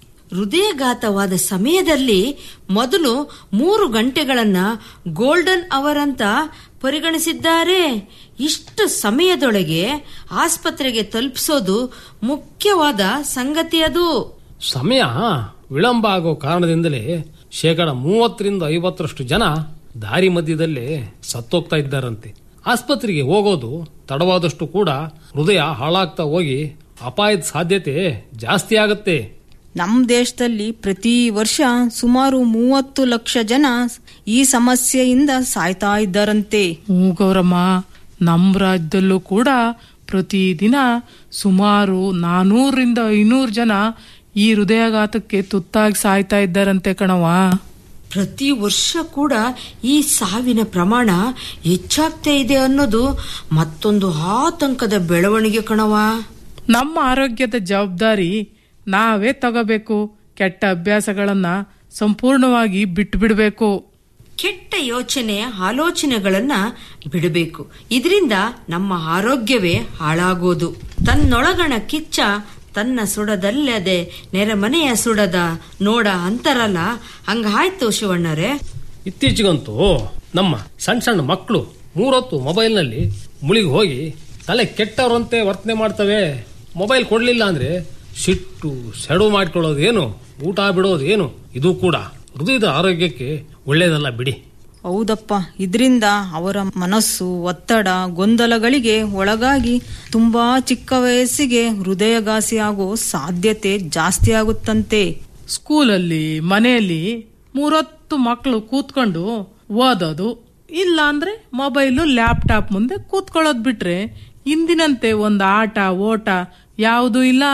ಹೃದಯಘಾತವಾದ ಸಮಯದಲ್ಲಿ ಮೊದಲು ಮೂರು ಗಂಟೆಗಳನ್ನ ಗೋಲ್ಡನ್ ಅವರ್ ಅಂತ ಪರಿಗಣಿಸಿದ್ದಾರೆ ಇಷ್ಟು ಸಮಯದೊಳಗೆ ಆಸ್ಪತ್ರೆಗೆ ತಲುಪಿಸೋದು ಮುಖ್ಯವಾದ ಸಂಗತಿ ಅದು ಸಮಯ ವಿಳಂಬ ಆಗೋ ಕಾರಣದಿಂದಲೇ ಶೇಕಡ ಮೂವತ್ತರಿಂದ ಐವತ್ತರಷ್ಟು ಜನ ದಾರಿ ಮಧ್ಯದಲ್ಲೇ ಸತ್ತೋಗ್ತಾ ಇದ್ದಾರಂತೆ ಆಸ್ಪತ್ರೆಗೆ ಹೋಗೋದು ತಡವಾದಷ್ಟು ಕೂಡ ಹೃದಯ ಹಾಳಾಗ್ತಾ ಹೋಗಿ ಅಪಾಯದ ಸಾಧ್ಯತೆ ಜಾಸ್ತಿ ಆಗುತ್ತೆ ನಮ್ಮ ದೇಶದಲ್ಲಿ ಪ್ರತಿ ವರ್ಷ ಸುಮಾರು ಮೂವತ್ತು ಲಕ್ಷ ಜನ ಈ ಸಮಸ್ಯೆಯಿಂದ ಸಾಯ್ತಾ ಇದ್ದಾರಂತೆ ಹ್ಞೂ ಗೌರಮ್ಮ ನಮ್ಮ ರಾಜ್ಯದಲ್ಲೂ ಕೂಡ ಪ್ರತಿದಿನ ಸುಮಾರು ನಾನೂರರಿಂದ ಐನೂರು ಜನ ಈ ಹೃದಯಾಘಾತಕ್ಕೆ ತುತ್ತಾಗಿ ಸಾಯ್ತಾ ಇದ್ದಾರಂತೆ ಕಣವ ಪ್ರತಿ ವರ್ಷ ಕೂಡ ಈ ಸಾವಿನ ಪ್ರಮಾಣ ಹೆಚ್ಚಾಗ್ತಾ ಇದೆ ಅನ್ನೋದು ಮತ್ತೊಂದು ಆತಂಕದ ಬೆಳವಣಿಗೆ ಕಣವ ನಮ್ಮ ಆರೋಗ್ಯದ ಜವಾಬ್ದಾರಿ ನಾವೇ ತಗೋಬೇಕು ಕೆಟ್ಟ ಅಭ್ಯಾಸಗಳನ್ನ ಸಂಪೂರ್ಣವಾಗಿ ಬಿಟ್ಟು ಬಿಡಬೇಕು ಕೆಟ್ಟ ಯೋಚನೆ ಆಲೋಚನೆಗಳನ್ನ ಬಿಡಬೇಕು ಇದರಿಂದ ನಮ್ಮ ಆರೋಗ್ಯವೇ ಹಾಳಾಗೋದು ತನ್ನೊಳಗಣ ಕಿಚ್ಚ ತನ್ನ ಸುಡದಲ್ಲದೆ ನೆರೆಮನೆಯ ಸುಡದ ನೋಡ ಅಂತಾರಲ್ಲ ಹಂಗಾಯ್ತು ಶಿವಣ್ಣರೇ ಇತ್ತೀಚೆಗಂತೂ ನಮ್ಮ ಸಣ್ಣ ಸಣ್ಣ ಮಕ್ಕಳು ಮೂರೊತ್ತು ಮೊಬೈಲ್ನಲ್ಲಿ ಮುಳುಗಿ ಹೋಗಿ ತಲೆ ಕೆಟ್ಟವರಂತೆ ವರ್ತನೆ ಮಾಡ್ತವೆ ಮೊಬೈಲ್ ಕೊಡ್ಲಿಲ್ಲ ಅಂದ್ರೆ ಸಿಟ್ಟು ಸೆಡು ಮಾಡ್ಕೊಳ್ಳೋದು ಏನು ಊಟ ಬಿಡೋದು ಏನು ಇದು ಕೂಡ ಹೃದಯದ ಆರೋಗ್ಯಕ್ಕೆ ಒಳ್ಳೇದಲ್ಲ ಬಿಡಿ ಹೌದಪ್ಪ ಇದರಿಂದ ಅವರ ಮನಸ್ಸು ಒತ್ತಡ ಗೊಂದಲಗಳಿಗೆ ಒಳಗಾಗಿ ತುಂಬಾ ಚಿಕ್ಕ ವಯಸ್ಸಿಗೆ ಹೃದಯಘಾಸಿ ಆಗೋ ಸಾಧ್ಯತೆ ಜಾಸ್ತಿ ಆಗುತ್ತಂತೆ ಸ್ಕೂಲಲ್ಲಿ ಮನೆಯಲ್ಲಿ ಮೂರೊತ್ತು ಮಕ್ಕಳು ಕೂತ್ಕೊಂಡು ಓದೋದು ಇಲ್ಲ ಅಂದ್ರೆ ಮೊಬೈಲು ಲ್ಯಾಪ್ಟಾಪ್ ಮುಂದೆ ಕೂತ್ಕೊಳ್ಳೋದ್ ಬಿಟ್ರೆ ಇಂದಿನಂತೆ ಒಂದು ಆಟ ಓಟ ಯಾವುದು ಇಲ್ಲ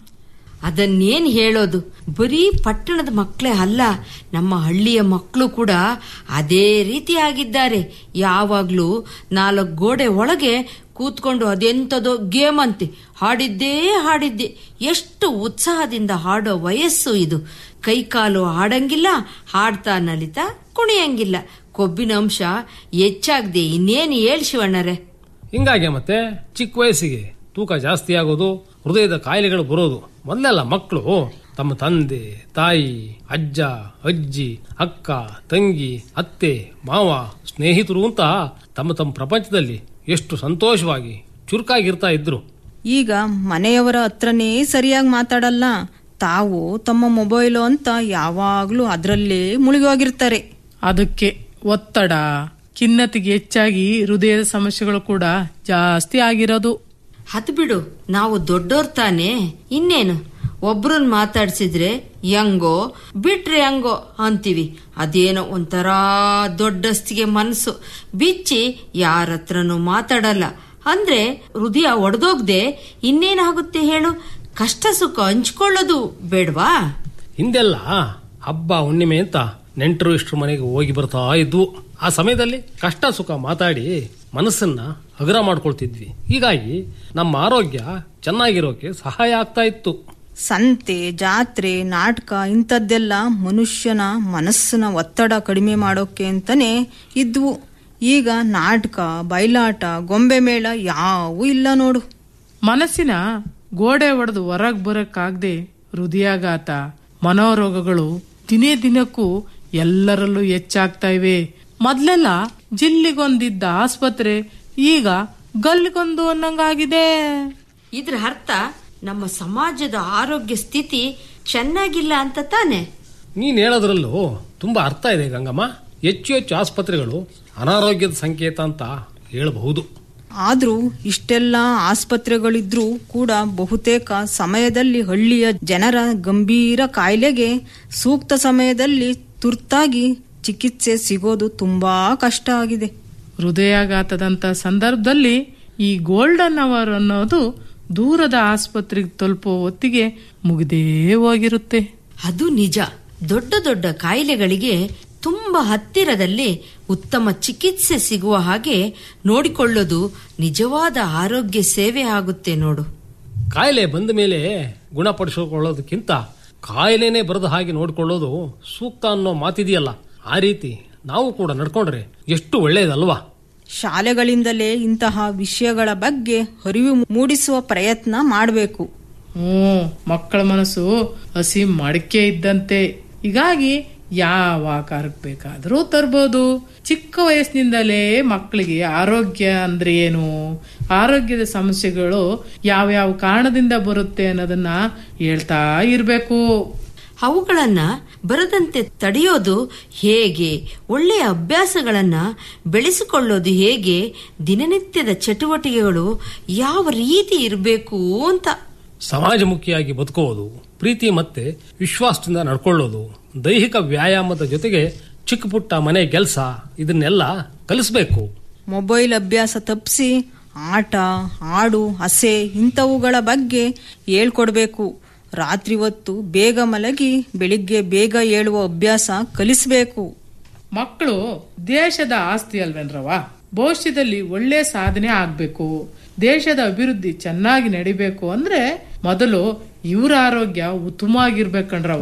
ಅದನ್ನೇನ್ ಹೇಳೋದು ಬರೀ ಪಟ್ಟಣದ ಮಕ್ಕಳೇ ಅಲ್ಲ ನಮ್ಮ ಹಳ್ಳಿಯ ಮಕ್ಕಳು ಕೂಡ ಅದೇ ರೀತಿ ಆಗಿದ್ದಾರೆ ಯಾವಾಗ್ಲೂ ನಾಲ್ಕು ಗೋಡೆ ಒಳಗೆ ಕೂತ್ಕೊಂಡು ಅದೆಂತದೋ ಗೇಮ್ ಅಂತೆ ಹಾಡಿದ್ದೇ ಹಾಡಿದ್ದೆ ಎಷ್ಟು ಉತ್ಸಾಹದಿಂದ ಹಾಡೋ ವಯಸ್ಸು ಇದು ಕೈಕಾಲು ಆಡಂಗಿಲ್ಲ ಹಾಡ್ತಾ ನಲಿತಾ ಕುಣಿಯಂಗಿಲ್ಲ ಕೊಬ್ಬಿನ ಅಂಶ ಹೆಚ್ಚಾಗ್ದೆ ಇನ್ನೇನು ಹೇಳ್ ಶಿವಣ್ಣರೇ ಹಿಂಗಾಗೆ ಮತ್ತೆ ಚಿಕ್ಕ ವಯಸ್ಸಿಗೆ ತೂಕ ಜಾಸ್ತಿ ಆಗೋದು ಹೃದಯದ ಕಾಯಿಲೆಗಳು ಬರೋದು ಮೊದಲೆಲ್ಲ ಮಕ್ಕಳು ತಮ್ಮ ತಂದೆ ತಾಯಿ ಅಜ್ಜ ಅಜ್ಜಿ ಅಕ್ಕ ತಂಗಿ ಅತ್ತೆ ಮಾವ ಸ್ನೇಹಿತರು ಅಂತ ತಮ್ಮ ತಮ್ಮ ಪ್ರಪಂಚದಲ್ಲಿ ಎಷ್ಟು ಸಂತೋಷವಾಗಿ ಚುರುಕಾಗಿರ್ತಾ ಇದ್ರು ಈಗ ಮನೆಯವರ ಹತ್ರನೇ ಸರಿಯಾಗಿ ಮಾತಾಡಲ್ಲ ತಾವು ತಮ್ಮ ಮೊಬೈಲು ಅಂತ ಯಾವಾಗ್ಲೂ ಅದರಲ್ಲೇ ಮುಳುಗೋಗಿರ್ತಾರೆ ಅದಕ್ಕೆ ಒತ್ತಡ ಖಿನ್ನತೆಗೆ ಹೆಚ್ಚಾಗಿ ಹೃದಯದ ಸಮಸ್ಯೆಗಳು ಕೂಡ ಜಾಸ್ತಿ ಆಗಿರೋದು ಹತ್ ಬಿಡು ನಾವು ದೊಡ್ಡೋರ್ ತಾನೇ ಇನ್ನೇನು ಒಬ್ರನ್ ಮಾತಾಡ್ಸಿದ್ರೆ ಹೆಂಗೋ ಬಿಟ್ರೆ ಹೆಂಗೋ ಅಂತೀವಿ ಅದೇನೋ ಒಂಥರ ದೊಡ್ಡಸ್ತಿಗೆ ಮನಸ್ಸು ಬಿಚ್ಚಿ ಯಾರ ಹತ್ರನೂ ಮಾತಾಡಲ್ಲ ಅಂದ್ರೆ ಹೃದಯ ಒಡೆದೋಗ್ದೆ ಇನ್ನೇನಾಗುತ್ತೆ ಹೇಳು ಕಷ್ಟ ಸುಖ ಹಂಚ್ಕೊಳ್ಳೋದು ಬೇಡ್ವಾ ಹಿಂದೆಲ್ಲ ಹಬ್ಬ ಹುಣ್ಣಿಮೆ ಅಂತ ನೆಂಟರು ಇಷ್ಟ್ರ ಮನೆಗೆ ಹೋಗಿ ಬರ್ತಾ ಇದ್ವು ಆ ಸಮಯದಲ್ಲಿ ಕಷ್ಟ ಸುಖ ಮಾತಾಡಿ ಮನಸ್ಸನ್ನ ಹಗುರ ಮಾಡ್ಕೊಳ್ತಿದ್ವಿ ಹೀಗಾಗಿ ನಮ್ಮ ಆರೋಗ್ಯ ಚೆನ್ನಾಗಿರೋಕೆ ಸಹಾಯ ಆಗ್ತಾ ಇತ್ತು ಸಂತೆ ಜಾತ್ರೆ ನಾಟಕ ಇಂಥದ್ದೆಲ್ಲ ಮನುಷ್ಯನ ಮನಸ್ಸಿನ ಒತ್ತಡ ಕಡಿಮೆ ಮಾಡೋಕೆ ಅಂತಾನೆ ಇದ್ವು ಈಗ ನಾಟಕ ಬಯಲಾಟ ಗೊಂಬೆ ಮೇಳ ಯಾವೂ ಇಲ್ಲ ನೋಡು ಮನಸ್ಸಿನ ಗೋಡೆ ಒಡೆದು ಹೊರಗ್ ಬರಕ್ಕಾಗ್ದೆ ಹೃದಯಾಘಾತ ಮನೋರೋಗಗಳು ದಿನೇ ದಿನಕ್ಕೂ ಎಲ್ಲರಲ್ಲೂ ಹೆಚ್ಚಾಗ್ತಾ ಇವೆ ಮೊದ್ಲೆಲ್ಲ ಜಿಲ್ಲಿಗೊಂದಿದ್ದ ಆಸ್ಪತ್ರೆ ಈಗ ಗಲ್ಲಿಗೊಂದು ಅನ್ನಂಗಾಗಿದೆ ಇದ್ರ ಅರ್ಥ ನಮ್ಮ ಸಮಾಜದ ಆರೋಗ್ಯ ಸ್ಥಿತಿ ಚೆನ್ನಾಗಿಲ್ಲ ಅಂತ ತಾನೆ ನೀನ್ ಹೇಳೋದ್ರಲ್ಲೂ ತುಂಬಾ ಅರ್ಥ ಇದೆ ಗಂಗಮ್ಮ ಹೆಚ್ಚು ಹೆಚ್ಚು ಆಸ್ಪತ್ರೆಗಳು ಅನಾರೋಗ್ಯದ ಸಂಕೇತ ಅಂತ ಹೇಳಬಹುದು ಆದ್ರೂ ಇಷ್ಟೆಲ್ಲ ಆಸ್ಪತ್ರೆಗಳಿದ್ರೂ ಕೂಡ ಬಹುತೇಕ ಸಮಯದಲ್ಲಿ ಹಳ್ಳಿಯ ಜನರ ಗಂಭೀರ ಕಾಯಿಲೆಗೆ ಸೂಕ್ತ ಸಮಯದಲ್ಲಿ ತುರ್ತಾಗಿ ಚಿಕಿತ್ಸೆ ಸಿಗೋದು ತುಂಬಾ ಕಷ್ಟ ಆಗಿದೆ ಹೃದಯಾಘಾತದಂತ ಸಂದರ್ಭದಲ್ಲಿ ಈ ಗೋಲ್ಡನ್ ಅವರ್ ಅನ್ನೋದು ದೂರದ ಆಸ್ಪತ್ರೆಗೆ ತಲುಪೋ ಹೊತ್ತಿಗೆ ಮುಗಿದೇ ಹೋಗಿರುತ್ತೆ ಅದು ನಿಜ ದೊಡ್ಡ ದೊಡ್ಡ ಕಾಯಿಲೆಗಳಿಗೆ ತುಂಬಾ ಹತ್ತಿರದಲ್ಲಿ ಉತ್ತಮ ಚಿಕಿತ್ಸೆ ಸಿಗುವ ಹಾಗೆ ನೋಡಿಕೊಳ್ಳೋದು ನಿಜವಾದ ಆರೋಗ್ಯ ಸೇವೆ ಆಗುತ್ತೆ ನೋಡು ಕಾಯಿಲೆ ಬಂದ ಮೇಲೆ ಗುಣಪಡಿಸಿಕೊಳ್ಳೋದಕ್ಕಿಂತ ಕಾಯಿಲೆನೇ ಬರದ ಹಾಗೆ ನೋಡಿಕೊಳ್ಳೋದು ಸೂಕ್ತ ಅನ್ನೋ ಮಾತಿದೆಯಲ್ಲ ಆ ರೀತಿ ನಾವು ಕೂಡ ನಡ್ಕೊಂಡ್ರೆ ಎಷ್ಟು ಒಳ್ಳೆಯದಲ್ವಾ ಶಾಲೆಗಳಿಂದಲೇ ಇಂತಹ ವಿಷಯಗಳ ಬಗ್ಗೆ ಅರಿವು ಮೂಡಿಸುವ ಪ್ರಯತ್ನ ಮಾಡಬೇಕು ಹ್ಮ್ ಮಕ್ಕಳ ಮನಸ್ಸು ಹಸಿ ಮಡಿಕೆ ಇದ್ದಂತೆ ಹೀಗಾಗಿ ಯಾವ ಆಕಾರಕ್ಕೆ ಬೇಕಾದರೂ ತರ್ಬೋದು ಚಿಕ್ಕ ವಯಸ್ಸಿನಿಂದಲೇ ಮಕ್ಕಳಿಗೆ ಆರೋಗ್ಯ ಅಂದ್ರೆ ಏನು ಆರೋಗ್ಯದ ಸಮಸ್ಯೆಗಳು ಯಾವ್ಯಾವ ಕಾರಣದಿಂದ ಬರುತ್ತೆ ಅನ್ನೋದನ್ನ ಹೇಳ್ತಾ ಇರ್ಬೇಕು ಅವುಗಳನ್ನ ಬರದಂತೆ ತಡೆಯೋದು ಹೇಗೆ ಒಳ್ಳೆಯ ಅಭ್ಯಾಸಗಳನ್ನ ಬೆಳೆಸಿಕೊಳ್ಳೋದು ಹೇಗೆ ದಿನನಿತ್ಯದ ಚಟುವಟಿಕೆಗಳು ಯಾವ ರೀತಿ ಇರಬೇಕು ಅಂತ ಸಮಾಜಮುಖಿಯಾಗಿ ಬದುಕುವುದು ಪ್ರೀತಿ ಮತ್ತೆ ವಿಶ್ವಾಸದಿಂದ ನಡ್ಕೊಳ್ಳೋದು ದೈಹಿಕ ವ್ಯಾಯಾಮದ ಜೊತೆಗೆ ಚಿಕ್ಕ ಪುಟ್ಟ ಮನೆ ಕೆಲಸ ಇದನ್ನೆಲ್ಲ ಕಲಿಸ್ಬೇಕು ಮೊಬೈಲ್ ಅಭ್ಯಾಸ ತಪ್ಪಿಸಿ ಆಟ ಹಾಡು ಹಸೆ ಇಂಥವುಗಳ ಬಗ್ಗೆ ಹೇಳ್ಕೊಡ್ಬೇಕು ರಾತ್ರಿ ಹೊತ್ತು ಬೇಗ ಮಲಗಿ ಬೆಳಿಗ್ಗೆ ಬೇಗ ಏಳುವ ಅಭ್ಯಾಸ ಕಲಿಸ್ಬೇಕು ಮಕ್ಕಳು ದೇಶದ ಆಸ್ತಿ ಅಲ್ವೇನ್ರವ ಭವಿಷ್ಯದಲ್ಲಿ ಒಳ್ಳೆ ಸಾಧನೆ ಆಗ್ಬೇಕು ದೇಶದ ಅಭಿವೃದ್ಧಿ ಚೆನ್ನಾಗಿ ನಡಿಬೇಕು ಅಂದ್ರೆ ಮೊದಲು ಇವ್ರ ಆರೋಗ್ಯ ಉತ್ತಮವಾಗಿರ್ಬೇಕಣ್ರವ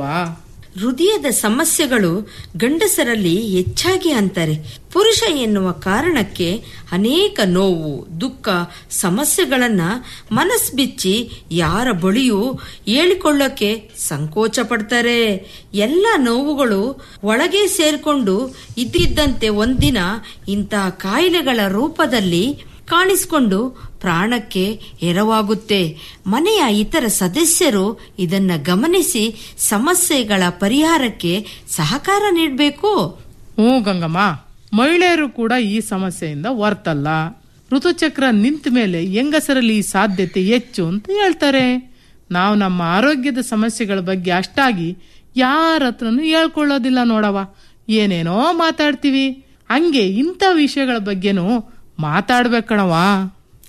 ಹೃದಯದ ಸಮಸ್ಯೆಗಳು ಗಂಡಸರಲ್ಲಿ ಹೆಚ್ಚಾಗಿ ಅಂತಾರೆ ಪುರುಷ ಎನ್ನುವ ಕಾರಣಕ್ಕೆ ಅನೇಕ ನೋವು ದುಃಖ ಸಮಸ್ಯೆಗಳನ್ನ ಮನಸ್ ಬಿಚ್ಚಿ ಯಾರ ಬಳಿಯೂ ಹೇಳಿಕೊಳ್ಳೋಕೆ ಸಂಕೋಚ ಪಡ್ತಾರೆ ಎಲ್ಲ ನೋವುಗಳು ಒಳಗೆ ಸೇರ್ಕೊಂಡು ಇದ್ದಿದ್ದಂತೆ ಒಂದಿನ ಇಂತಹ ಕಾಯಿಲೆಗಳ ರೂಪದಲ್ಲಿ ಕಾಣಿಸಿಕೊಂಡು ಪ್ರಾಣಕ್ಕೆ ಎರವಾಗುತ್ತೆ ಮನೆಯ ಇತರ ಸದಸ್ಯರು ಇದನ್ನ ಗಮನಿಸಿ ಸಮಸ್ಯೆಗಳ ಪರಿಹಾರಕ್ಕೆ ಸಹಕಾರ ನೀಡಬೇಕು ಹ್ಞೂ ಗಂಗಮ್ಮ ಮಹಿಳೆಯರು ಕೂಡ ಈ ಸಮಸ್ಯೆಯಿಂದ ಹೊರ್ತಲ್ಲ ಋತುಚಕ್ರ ನಿಂತ ಮೇಲೆ ಹೆಂಗಸರಲ್ಲಿ ಈ ಸಾಧ್ಯತೆ ಹೆಚ್ಚು ಅಂತ ಹೇಳ್ತಾರೆ ನಾವು ನಮ್ಮ ಆರೋಗ್ಯದ ಸಮಸ್ಯೆಗಳ ಬಗ್ಗೆ ಅಷ್ಟಾಗಿ ಯಾರ ಹತ್ರನೂ ಹೇಳ್ಕೊಳ್ಳೋದಿಲ್ಲ ನೋಡವ ಏನೇನೋ ಮಾತಾಡ್ತೀವಿ ಹಂಗೆ ಇಂಥ ವಿಷಯಗಳ ಬಗ್ಗೆನೂ ಮಾತಾಡ್ಬೇಕಣವಾ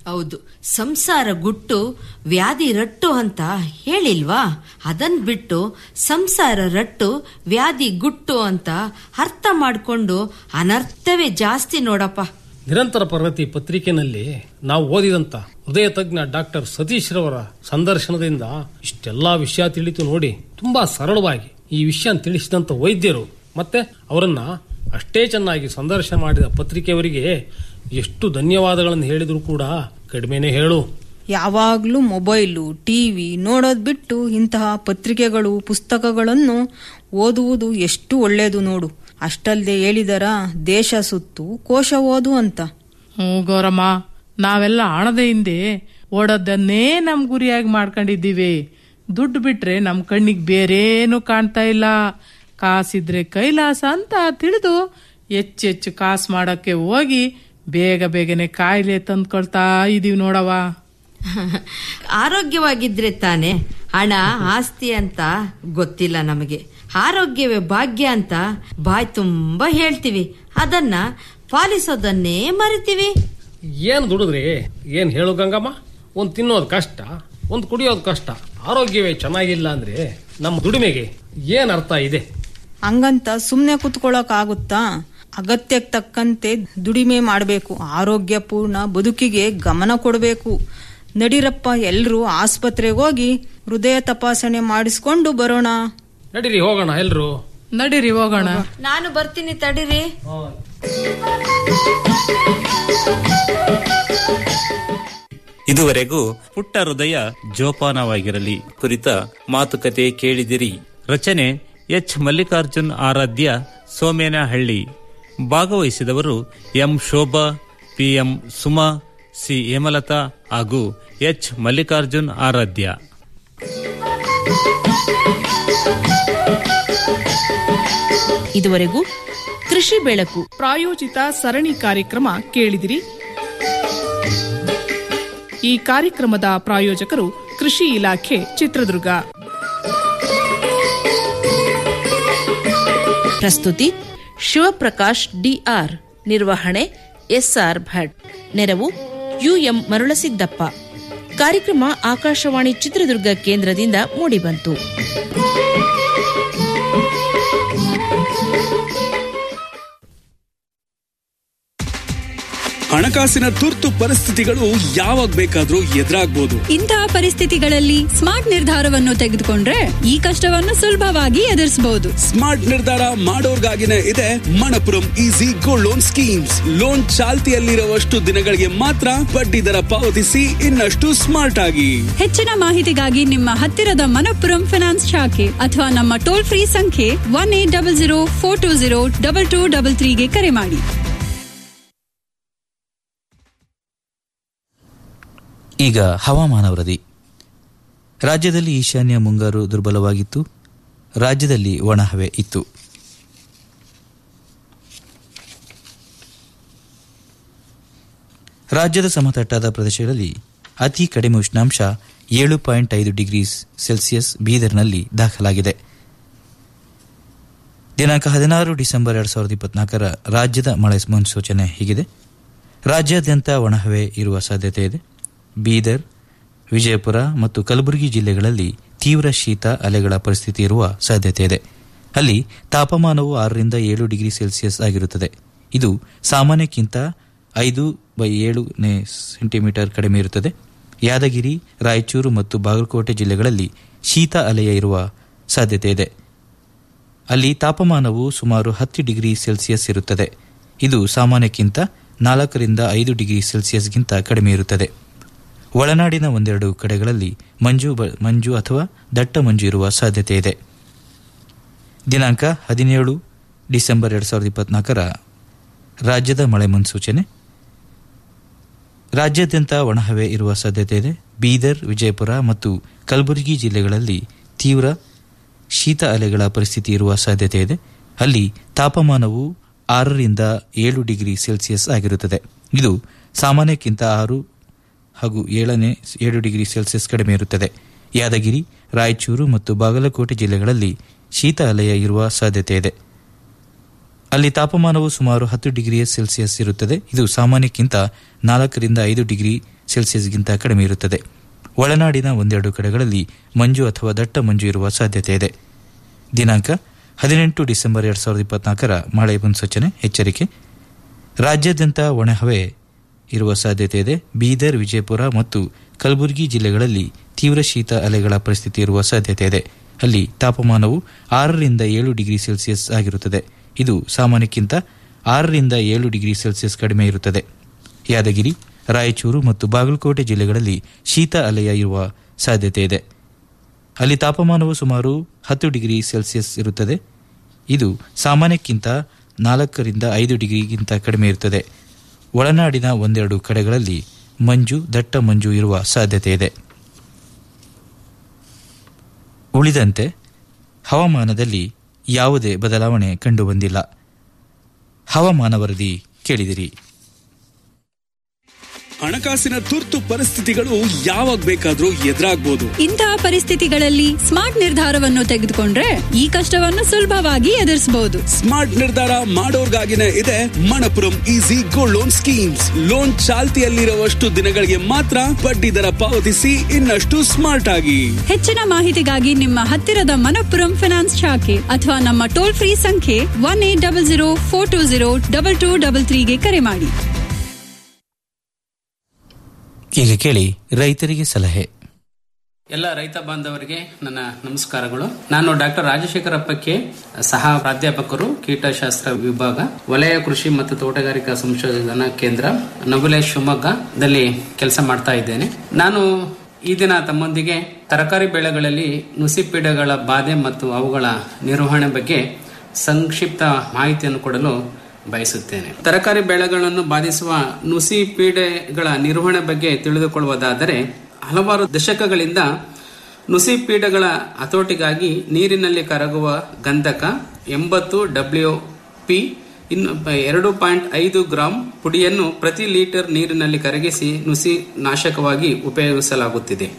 ಹೌದು ಸಂಸಾರ ಗುಟ್ಟು ವ್ಯಾಧಿ ರಟ್ಟು ಅಂತ ಹೇಳಿಲ್ವಾ ಅದನ್ ಬಿಟ್ಟು ಸಂಸಾರ ರಟ್ಟು ವ್ಯಾಧಿ ಗುಟ್ಟು ಅಂತ ಅರ್ಥ ಮಾಡ್ಕೊಂಡು ಅನರ್ಥವೇ ಜಾಸ್ತಿ ನೋಡಪ್ಪ ನಿರಂತರ ಪ್ರಗತಿ ಪತ್ರಿಕೆನಲ್ಲಿ ನಾವು ಓದಿದಂತ ಹೃದಯ ತಜ್ಞ ಡಾಕ್ಟರ್ ಸತೀಶ್ ರವರ ಸಂದರ್ಶನದಿಂದ ಇಷ್ಟೆಲ್ಲಾ ವಿಷಯ ತಿಳಿತು ನೋಡಿ ತುಂಬಾ ಸರಳವಾಗಿ ಈ ವಿಷಯ ತಿಳಿಸಿದಂತ ವೈದ್ಯರು ಮತ್ತೆ ಅವರನ್ನ ಅಷ್ಟೇ ಚೆನ್ನಾಗಿ ಸಂದರ್ಶನ ಮಾಡಿದ ಪತ್ರಿಕೆಯವರಿಗೆ ಎಷ್ಟು ಧನ್ಯವಾದಗಳನ್ನು ಹೇಳಿದ್ರು ಕೂಡ ಕಡಿಮೆನೆ ಹೇಳು ಯಾವಾಗ್ಲೂ ಮೊಬೈಲು ಟಿವಿ ನೋಡೋದ್ ಬಿಟ್ಟು ಇಂತಹ ಪತ್ರಿಕೆಗಳು ಪುಸ್ತಕಗಳನ್ನು ಓದುವುದು ಎಷ್ಟು ಒಳ್ಳೆಯದು ನೋಡು ಅಷ್ಟಲ್ದೆ ಹೇಳಿದರ ದೇಶ ಸುತ್ತು ಕೋಶ ಓದು ಅಂತ ಹ್ಞೂ ಗೌರಮ್ಮ ನಾವೆಲ್ಲ ಹಣದ ಹಿಂದೆ ಓಡೋದನ್ನೇ ನಮ್ ಗುರಿಯಾಗಿ ಮಾಡ್ಕೊಂಡಿದ್ದೀವಿ ದುಡ್ಡು ಬಿಟ್ರೆ ನಮ್ ಕಣ್ಣಿಗೆ ಬೇರೇನು ಕಾಣ್ತಾ ಇಲ್ಲ ಕಾಸಿದ್ರೆ ಕೈಲಾಸ ಅಂತ ತಿಳಿದು ಹೆಚ್ಚೆಚ್ಚು ಕಾಸು ಮಾಡಕ್ಕೆ ಹೋಗಿ ಬೇಗ ಬೇಗನೆ ಕಾಯಿಲೆ ತಂದ್ಕೊಳ್ತಾ ಇದೀವಿ ನೋಡವ ಆರೋಗ್ಯವಾಗಿದ್ರೆ ತಾನೆ ಹಣ ಆಸ್ತಿ ಅಂತ ಗೊತ್ತಿಲ್ಲ ನಮಗೆ ಆರೋಗ್ಯವೇ ಭಾಗ್ಯ ಅಂತ ಬಾಯ್ ತುಂಬಾ ಹೇಳ್ತೀವಿ ಅದನ್ನ ಪಾಲಿಸೋದನ್ನೇ ಮರಿತೀವಿ ಏನ್ ದುಡಿದ್ರಿ ಏನ್ ಹೇಳು ಗಂಗಮ್ಮ ಒಂದ್ ತಿನ್ನೋದು ಕಷ್ಟ ಒಂದ್ ಕುಡಿಯೋದು ಕಷ್ಟ ಆರೋಗ್ಯವೇ ಚೆನ್ನಾಗಿಲ್ಲ ಅಂದ್ರೆ ನಮ್ಮ ದುಡಿಮೆಗೆ ಏನ್ ಅರ್ಥ ಇದೆ ಹಂಗಂತ ಸುಮ್ನೆ ಕುತ್ಕೊಳ್ಳೋಕ್ ಆಗುತ್ತಾ ಅಗತ್ಯಕ್ಕೆ ತಕ್ಕಂತೆ ದುಡಿಮೆ ಮಾಡಬೇಕು ಆರೋಗ್ಯಪೂರ್ಣ ಬದುಕಿಗೆ ಗಮನ ಕೊಡಬೇಕು ನಡಿರಪ್ಪ ಎಲ್ರೂ ಆಸ್ಪತ್ರೆಗೆ ಹೋಗಿ ಹೃದಯ ತಪಾಸಣೆ ಮಾಡಿಸ್ಕೊಂಡು ಬರೋಣ ನಡೀರಿ ಹೋಗೋಣ ಎಲ್ರು ನಡೀರಿ ಹೋಗೋಣ ನಾನು ಬರ್ತೀನಿ ತಡೀರಿ ಇದುವರೆಗೂ ಪುಟ್ಟ ಹೃದಯ ಜೋಪಾನವಾಗಿರಲಿ ಕುರಿತ ಮಾತುಕತೆ ಕೇಳಿದಿರಿ ರಚನೆ ಎಚ್ ಮಲ್ಲಿಕಾರ್ಜುನ್ ಆರಾಧ್ಯ ಸೋಮೇನಹಳ್ಳಿ ಭಾಗವಹಿಸಿದವರು M Shobha PM Suma C Hemalatha ಹಾಗೂ ಎಚ್ ಮಲ್ಲಿಕಾರ್ಜುನ್ ಆರಾಧ್ಯ ಇದುವರೆಗೂ ಕೃಷಿ ಬೆಳಕು ಪ್ರಾಯೋಜಿತ ಸರಣಿ ಕಾರ್ಯಕ್ರಮ ಕೇಳಿದಿರಿ ಈ ಕಾರ್ಯಕ್ರಮದ ಪ್ರಾಯೋಜಕರು ಕೃಷಿ ಇಲಾಖೆ ಚಿತ್ರದುರ್ಗ ಪ್ರಸ್ತುತಿ ಶಿವಪ್ರಕಾಶ್ ಡಿಆರ್ ನಿರ್ವಹಣೆ ಎಸ್ಆರ್ ಭಟ್ ನೆರವು ಯುಎಂ ಮರುಳಸಿದ್ದಪ್ಪ ಕಾರ್ಯಕ್ರಮ ಆಕಾಶವಾಣಿ ಚಿತ್ರದುರ್ಗ ಕೇಂದ್ರದಿಂದ ಮೂಡಿಬಂತು ಹಣಕಾಸಿನ ತುರ್ತು ಪರಿಸ್ಥಿತಿಗಳು ಯಾವಾಗ ಬೇಕಾದ್ರೂ ಎದುರಾಗ್ಬೋದು ಇಂತಹ ಪರಿಸ್ಥಿತಿಗಳಲ್ಲಿ ಸ್ಮಾರ್ಟ್ ನಿರ್ಧಾರವನ್ನು ತೆಗೆದುಕೊಂಡ್ರೆ ಈ ಕಷ್ಟವನ್ನು ಸುಲಭವಾಗಿ ಎದುರಿಸಬಹುದು ಸ್ಮಾರ್ಟ್ ನಿರ್ಧಾರ ಮಾಡೋರ್ಗಾಗಿನೇ ಇದೆ Manappuram easy gold loan schemes loan ಚಾಲ್ತಿಯಲ್ಲಿರುವಷ್ಟು ದಿನಗಳಿಗೆ ಮಾತ್ರ ಬಡ್ಡಿ ದರ ಪಾವತಿಸಿ ಇನ್ನಷ್ಟು ಸ್ಮಾರ್ಟ್ ಆಗಿ ಹೆಚ್ಚಿನ ಮಾಹಿತಿಗಾಗಿ ನಿಮ್ಮ ಹತ್ತಿರದ ಮನಪ್ಪುರಂ ಫಿನಾನ್ಸ್ ಶಾಖೆ ಅಥವಾ ನಮ್ಮ ಟೋಲ್ ಫ್ರೀ ಸಂಖ್ಯೆ one eight double zero four two zero double two double ತ್ರೀಗೆ ಕರೆ ಮಾಡಿ ಈಗ ಹವಾಮಾನ ವರದಿ ರಾಜ್ಯದಲ್ಲಿ ಈಶಾನ್ಯ ಮುಂಗಾರು ದುರ್ಬಲವಾಗಿತ್ತು ರಾಜ್ಯದಲ್ಲಿ ಒಣಹವೆ ಇತ್ತು ರಾಜ್ಯದ ಸಮತಟ್ಟಾದ ಪ್ರದೇಶಗಳಲ್ಲಿ ಅತಿ ಕಡಿಮೆ ಉಷ್ಣಾಂಶ ಏಳು ಪಾಯಿಂಟ್ ಐದು ಡಿಗ್ರಿ ಸೆಲ್ಸಿಯಸ್ ಬೀದರ್ನಲ್ಲಿ ದಾಖಲಾಗಿದೆ ದಿನಾಂಕ ಹದಿನಾರು ಡಿಸೆಂಬರ್ ಎರಡ್ ಸಾವಿರದ ಇಪ್ಪತ್ನಾಲ್ಕರ ರಾಜ್ಯದ ಮಳೆ ಮುನ್ಸೂಚನೆ ಹೀಗಿದೆ ರಾಜ್ಯಾದ್ಯಂತ ಒಣಹವೆ ಇರುವ ಸಾಧ್ಯತೆ ಇದೆ ಬೀದರ್ ವಿಜಯಪುರ ಮತ್ತು ಕಲಬುರಗಿ ಜಿಲ್ಲೆಗಳಲ್ಲಿ ತೀವ್ರ ಶೀತ ಅಲೆಗಳ ಪರಿಸ್ಥಿತಿ ಇರುವ ಸಾಧ್ಯತೆ ಇದೆ ಅಲ್ಲಿ ತಾಪಮಾನವು ಆರರಿಂದ ಏಳು ಡಿಗ್ರಿ ಸೆಲ್ಸಿಯಸ್ ಆಗಿರುತ್ತದೆ ಇದು ಸಾಮಾನ್ಯಕ್ಕಿಂತ ಐದು ಬೈ ಏಳು ಸೆಂಟಿಮೀಟರ್ ಕಡಿಮೆ ಇರುತ್ತದೆ ಯಾದಗಿರಿ ರಾಯಚೂರು ಮತ್ತು ಬಾಗಲಕೋಟೆ ಜಿಲ್ಲೆಗಳಲ್ಲಿ ಶೀತ ಅಲೆಯ ಇರುವ ಸಾಧ್ಯತೆ ಇದೆ ಅಲ್ಲಿ ತಾಪಮಾನವು ಸುಮಾರು ಹತ್ತು ಡಿಗ್ರಿ ಸೆಲ್ಸಿಯಸ್ ಇರುತ್ತದೆ ಇದು ಸಾಮಾನ್ಯಕ್ಕಿಂತ ನಾಲ್ಕರಿಂದ ಐದು ಡಿಗ್ರಿ ಸೆಲ್ಸಿಯಸ್ಗಿಂತ ಕಡಿಮೆ ಇರುತ್ತದೆ ಒಳನಾಡಿನ ಒಂದೆರಡು ಕಡೆಗಳಲ್ಲಿ ಮಂಜು ಮಂಜು ಅಥವಾ ದಟ್ಟ ಮಂಜು ಇರುವ ಸಾಧ್ಯತೆ ಇದೆ ದಿನಾಂಕ ಹದಿನೇಳು ಡಿಸೆಂಬರ್ ಎರಡ್ ಸಾವಿರದ ಇಪ್ಪತ್ನಾಲ್ಕರ ರಾಜ್ಯದ ಮಳೆ ಮುನ್ಸೂಚನೆ ರಾಜ್ಯಾದ್ಯಂತ ಒಣಹವೆ ಇರುವ ಸಾಧ್ಯತೆ ಇದೆ ಬೀದರ್ ವಿಜಯಪುರ ಮತ್ತು ಕಲಬುರಗಿ ಜಿಲ್ಲೆಗಳಲ್ಲಿ ತೀವ್ರ ಶೀತ ಅಲೆಗಳ ಪರಿಸ್ಥಿತಿ ಇರುವ ಸಾಧ್ಯತೆ ಇದೆ ಅಲ್ಲಿ ತಾಪಮಾನವು ಆರರಿಂದ ಏಳು ಡಿಗ್ರಿ ಸೆಲ್ಸಿಯಸ್ ಆಗಿರುತ್ತದೆ ಇದು ಸಾಮಾನ್ಯಕ್ಕಿಂತ ಆರು ಹಾಗೂ ಏಳನೇ ಏಳು ಡಿಗ್ರಿ ಸೆಲ್ಸಿಯಸ್ ಕಡಿಮೆ ಇರುತ್ತದೆ ಯಾದಗಿರಿ ರಾಯಚೂರು ಮತ್ತು ಬಾಗಲಕೋಟೆ ಜಿಲ್ಲೆಗಳಲ್ಲಿ ಶೀತ ಅಲೆಯ ಇರುವ ಸಾಧ್ಯತೆ ಇದೆ ಅಲ್ಲಿ ತಾಪಮಾನವು ಸುಮಾರು ಹತ್ತು ಡಿಗ್ರಿ ಸೆಲ್ಸಿಯಸ್ ಇರುತ್ತದೆ ಇದು ಸಾಮಾನ್ಯಕ್ಕಿಂತ ನಾಲ್ಕರಿಂದ ಐದು ಡಿಗ್ರಿ ಸೆಲ್ಸಿಯಸ್ಗಿಂತ ಕಡಿಮೆ ಇರುತ್ತದೆ ಒಳನಾಡಿನ ಒಂದೆರಡು ಕಡೆಗಳಲ್ಲಿ ಮಂಜು ಅಥವಾ ದಟ್ಟ ಮಂಜು ಇರುವ ಸಾಧ್ಯತೆ ಇದೆ ದಿನಾಂಕ ಹದಿನೆಂಟು ಡಿಸೆಂಬರ್ ಎರಡ್ ಸಾವಿರದ ಇಪ್ಪತ್ನಾಲ್ಕರ ಮಳೆ ಮುನ್ಸೂಚನೆ ಎಚ್ಚರಿಕೆ ರಾಜ್ಯಾದ್ಯಂತ ಒಣಹವೆ ಇರುವ ಸಾಧ್ಯತೆ ಇದೆ ಬೀದರ್ ವಿಜಯಪುರ ಮತ್ತು ಕಲಬುರಗಿ ಜಿಲ್ಲೆಗಳಲ್ಲಿ ತೀವ್ರ ಶೀತ ಅಲೆಗಳ ಪರಿಸ್ಥಿತಿ ಇರುವ ಸಾಧ್ಯತೆ ಇದೆ ಅಲ್ಲಿ ತಾಪಮಾನವು ಆರರಿಂದ ಏಳು ಡಿಗ್ರಿ ಸೆಲ್ಸಿಯಸ್ ಆಗಿರುತ್ತದೆ ಇದು ಸಾಮಾನ್ಯಕ್ಕಿಂತ ಆರರಿಂದ ಏಳು ಡಿಗ್ರಿ ಸೆಲ್ಸಿಯಸ್ ಕಡಿಮೆ ಇರುತ್ತದೆ ಯಾದಗಿರಿ ರಾಯಚೂರು ಮತ್ತು ಬಾಗಲಕೋಟೆ ಜಿಲ್ಲೆಗಳಲ್ಲಿ ಶೀತ ಅಲೆಯ ಇರುವ ಸಾಧ್ಯತೆ ಇದೆ ಅಲ್ಲಿ ತಾಪಮಾನವು ಸುಮಾರು ಹತ್ತು ಡಿಗ್ರಿ ಸೆಲ್ಸಿಯಸ್ ಇರುತ್ತದೆ ಇದು ಸಾಮಾನ್ಯಕ್ಕಿಂತ ನಾಲ್ಕರಿಂದ ಐದು ಡಿಗ್ರಿಗಿಂತ ಕಡಿಮೆ ಇರುತ್ತದೆ ಒಳನಾಡಿನ ಒಂದೆರಡು ಕಡೆಗಳಲ್ಲಿ ಮಂಜು ದಟ್ಟ ಮಂಜು ಇರುವ ಸಾಧ್ಯತೆ ಇದೆ ಉಳಿದಂತೆ ಹವಾಮಾನದಲ್ಲಿ ಯಾವುದೇ ಬದಲಾವಣೆ ಕಂಡುಬಂದಿಲ್ಲ ಹವಾಮಾನ ವರದಿ ಕೇಳಿದಿರಿ ಹಣಕಾಸಿನ ತುರ್ತು ಪರಿಸ್ಥಿತಿಗಳು ಯಾವಾಗ ಬೇಕಾದ್ರೂ ಎದುರಾಗ್ಬೋದು ಇಂತಹ ಪರಿಸ್ಥಿತಿಗಳಲ್ಲಿ ಸ್ಮಾರ್ಟ್ ನಿರ್ಧಾರವನ್ನು ತೆಗೆದುಕೊಂಡ್ರೆ ಈ ಕಷ್ಟವನ್ನು ಸುಲಭವಾಗಿ ಎದುರಿಸಬಹುದು ಸ್ಮಾರ್ಟ್ ನಿರ್ಧಾರ ಮಾಡೋರ್ಗಾಗಿನೇ ಇದೆ Manappuram easy gold loan schemes loan ಚಾಲ್ತಿಯಲ್ಲಿರುವಷ್ಟು ದಿನಗಳಿಗೆ ಮಾತ್ರ ಬಡ್ಡಿ ದರ ಪಾವತಿಸಿ ಇನ್ನಷ್ಟು ಸ್ಮಾರ್ಟ್ ಆಗಿ ಹೆಚ್ಚಿನ ಮಾಹಿತಿಗಾಗಿ ನಿಮ್ಮ ಹತ್ತಿರದ ಮನಪ್ಪುರಂ ಫಿನಾನ್ಸ್ ಶಾಖೆ ಅಥವಾ ನಮ್ಮ ಟೋಲ್ ಫ್ರೀ ಸಂಖ್ಯೆ one eight double zero four two zero double two double ತ್ರೀಗೆ ಕರೆ ಮಾಡಿ ಈಗ ಕೇಳಿ ರೈತರಿಗೆ ಸಲಹೆ ಎಲ್ಲ ರೈತ ಬಾಂಧವರಿಗೆ ನನ್ನ ನಮಸ್ಕಾರಗಳು ನಾನು ಡಾಕ್ಟರ್ ರಾಜಶೇಖರಪ್ಪಕ್ಕೆ ಸಹ ಪ್ರಾಧ್ಯಾಪಕರು ಕೀಟಶಾಸ್ತ್ರ ವಿಭಾಗ ವಲಯ ಕೃಷಿ ಮತ್ತು ತೋಟಗಾರಿಕಾ ಸಂಶೋಧನಾ ಕೇಂದ್ರ ನಗುಲೆ ಶಿವಮೊಗ್ಗದಲ್ಲಿ ಕೆಲಸ ಮಾಡ್ತಾ ಇದ್ದೇನೆ ನಾನು ಈ ದಿನ ತಮ್ಮೊಂದಿಗೆ ತರಕಾರಿ ಬೆಳೆಗಳಲ್ಲಿ ನುಸಿಪೀಡೆಗಳ ಬಾಧೆ ಮತ್ತು ಅವುಗಳ ನಿರ್ವಹಣೆ ಬಗ್ಗೆ ಸಂಕ್ಷಿಪ್ತ ಮಾಹಿತಿಯನ್ನು ಕೊಡಲು ಬಯಸುತ್ತೇನೆ ತರಕಾರಿ ಬೆಳೆಗಳನ್ನು ಬಾಧಿಸುವ ನುಸಿ ಪೀಡೆಗಳ ನಿರ್ವಹಣೆ ಬಗ್ಗೆ ತಿಳಿದುಕೊಳ್ಳುವುದಾದರೆ ಹಲವಾರು ದಶಕಗಳಿಂದ ನುಸಿ ಪೀಡೆಗಳ ಹತೋಟಿಗಾಗಿ ನೀರಿನಲ್ಲಿ ಕರಗುವ ಗಂಧಕ ಎಂಬತ್ತು ಡಬ್ಲ್ಯೂ ಪಿ ಇನ್ನು ಎರಡು ಪಾಯಿಂಟ್ ಐದು ಗ್ರಾಂ ಪುಡಿಯನ್ನು ಪ್ರತಿ ಲೀಟರ್ ನೀರಿನಲ್ಲಿ ಕರಗಿಸಿ ನುಸಿ ನಾಶಕವಾಗಿ ಉಪಯೋಗಿಸಲಾಗುತ್ತಿದೆ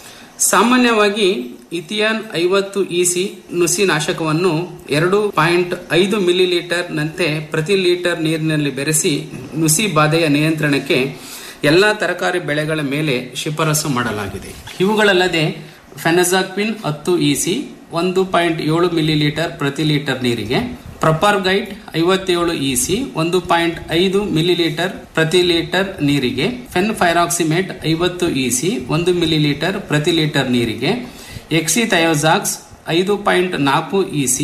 ಸಾಮಾನ್ಯವಾಗಿ ಇಥಿಯಾನ್ ಐವತ್ತು ಇಸಿ ನುಸಿ ನಾಶಕವನ್ನು ಎರಡು ಪಾಯಿಂಟ್ ಐದು ಮಿಲಿ ಲೀಟರ್ ನಂತೆ ಪ್ರತಿ ಲೀಟರ್ ನೀರಿನಲ್ಲಿ ಬೆರೆಸಿ ನುಸಿ ಬಾಧೆಯ ನಿಯಂತ್ರಣಕ್ಕೆ ಎಲ್ಲಾ ತರಕಾರಿ ಬೆಳೆಗಳ ಮೇಲೆ ಶಿಫಾರಸು ಮಾಡಲಾಗಿದೆ ಇವುಗಳಲ್ಲದೆ ಫೆನಜಾಕ್ವಿನ್ ಹತ್ತು ಇಸಿ ಒಂದು ಪಾಯಿಂಟ್ ಏಳು ಮಿಲಿ ಲೀಟರ್ ಪ್ರತಿ ಲೀಟರ್ ನೀರಿಗೆ ಪ್ರೊಪಾರ್ಗೈಟ್ ಐವತ್ತೇಳು ಇಸಿ ಒಂದು ಪಾಯಿಂಟ್ ಐದು ಮಿಲಿ ಲೀಟರ್ ಪ್ರತಿ ಲೀಟರ್ ನೀರಿಗೆ ಫೆನ್ ಫೈರಾಕ್ಸಿಮೇಟ್ ಐವತ್ತು ಇಸಿ ಒಂದು ಮಿಲಿ ಲೀಟರ್ ಪ್ರತಿ ಲೀಟರ್ ನೀರಿಗೆ ಎಕ್ಸಿ ಥಯೋಜಾಕ್ಸ್ ಐದು ಪಾಯಿಂಟ್ ನಾಲ್ಕು ಇಸಿ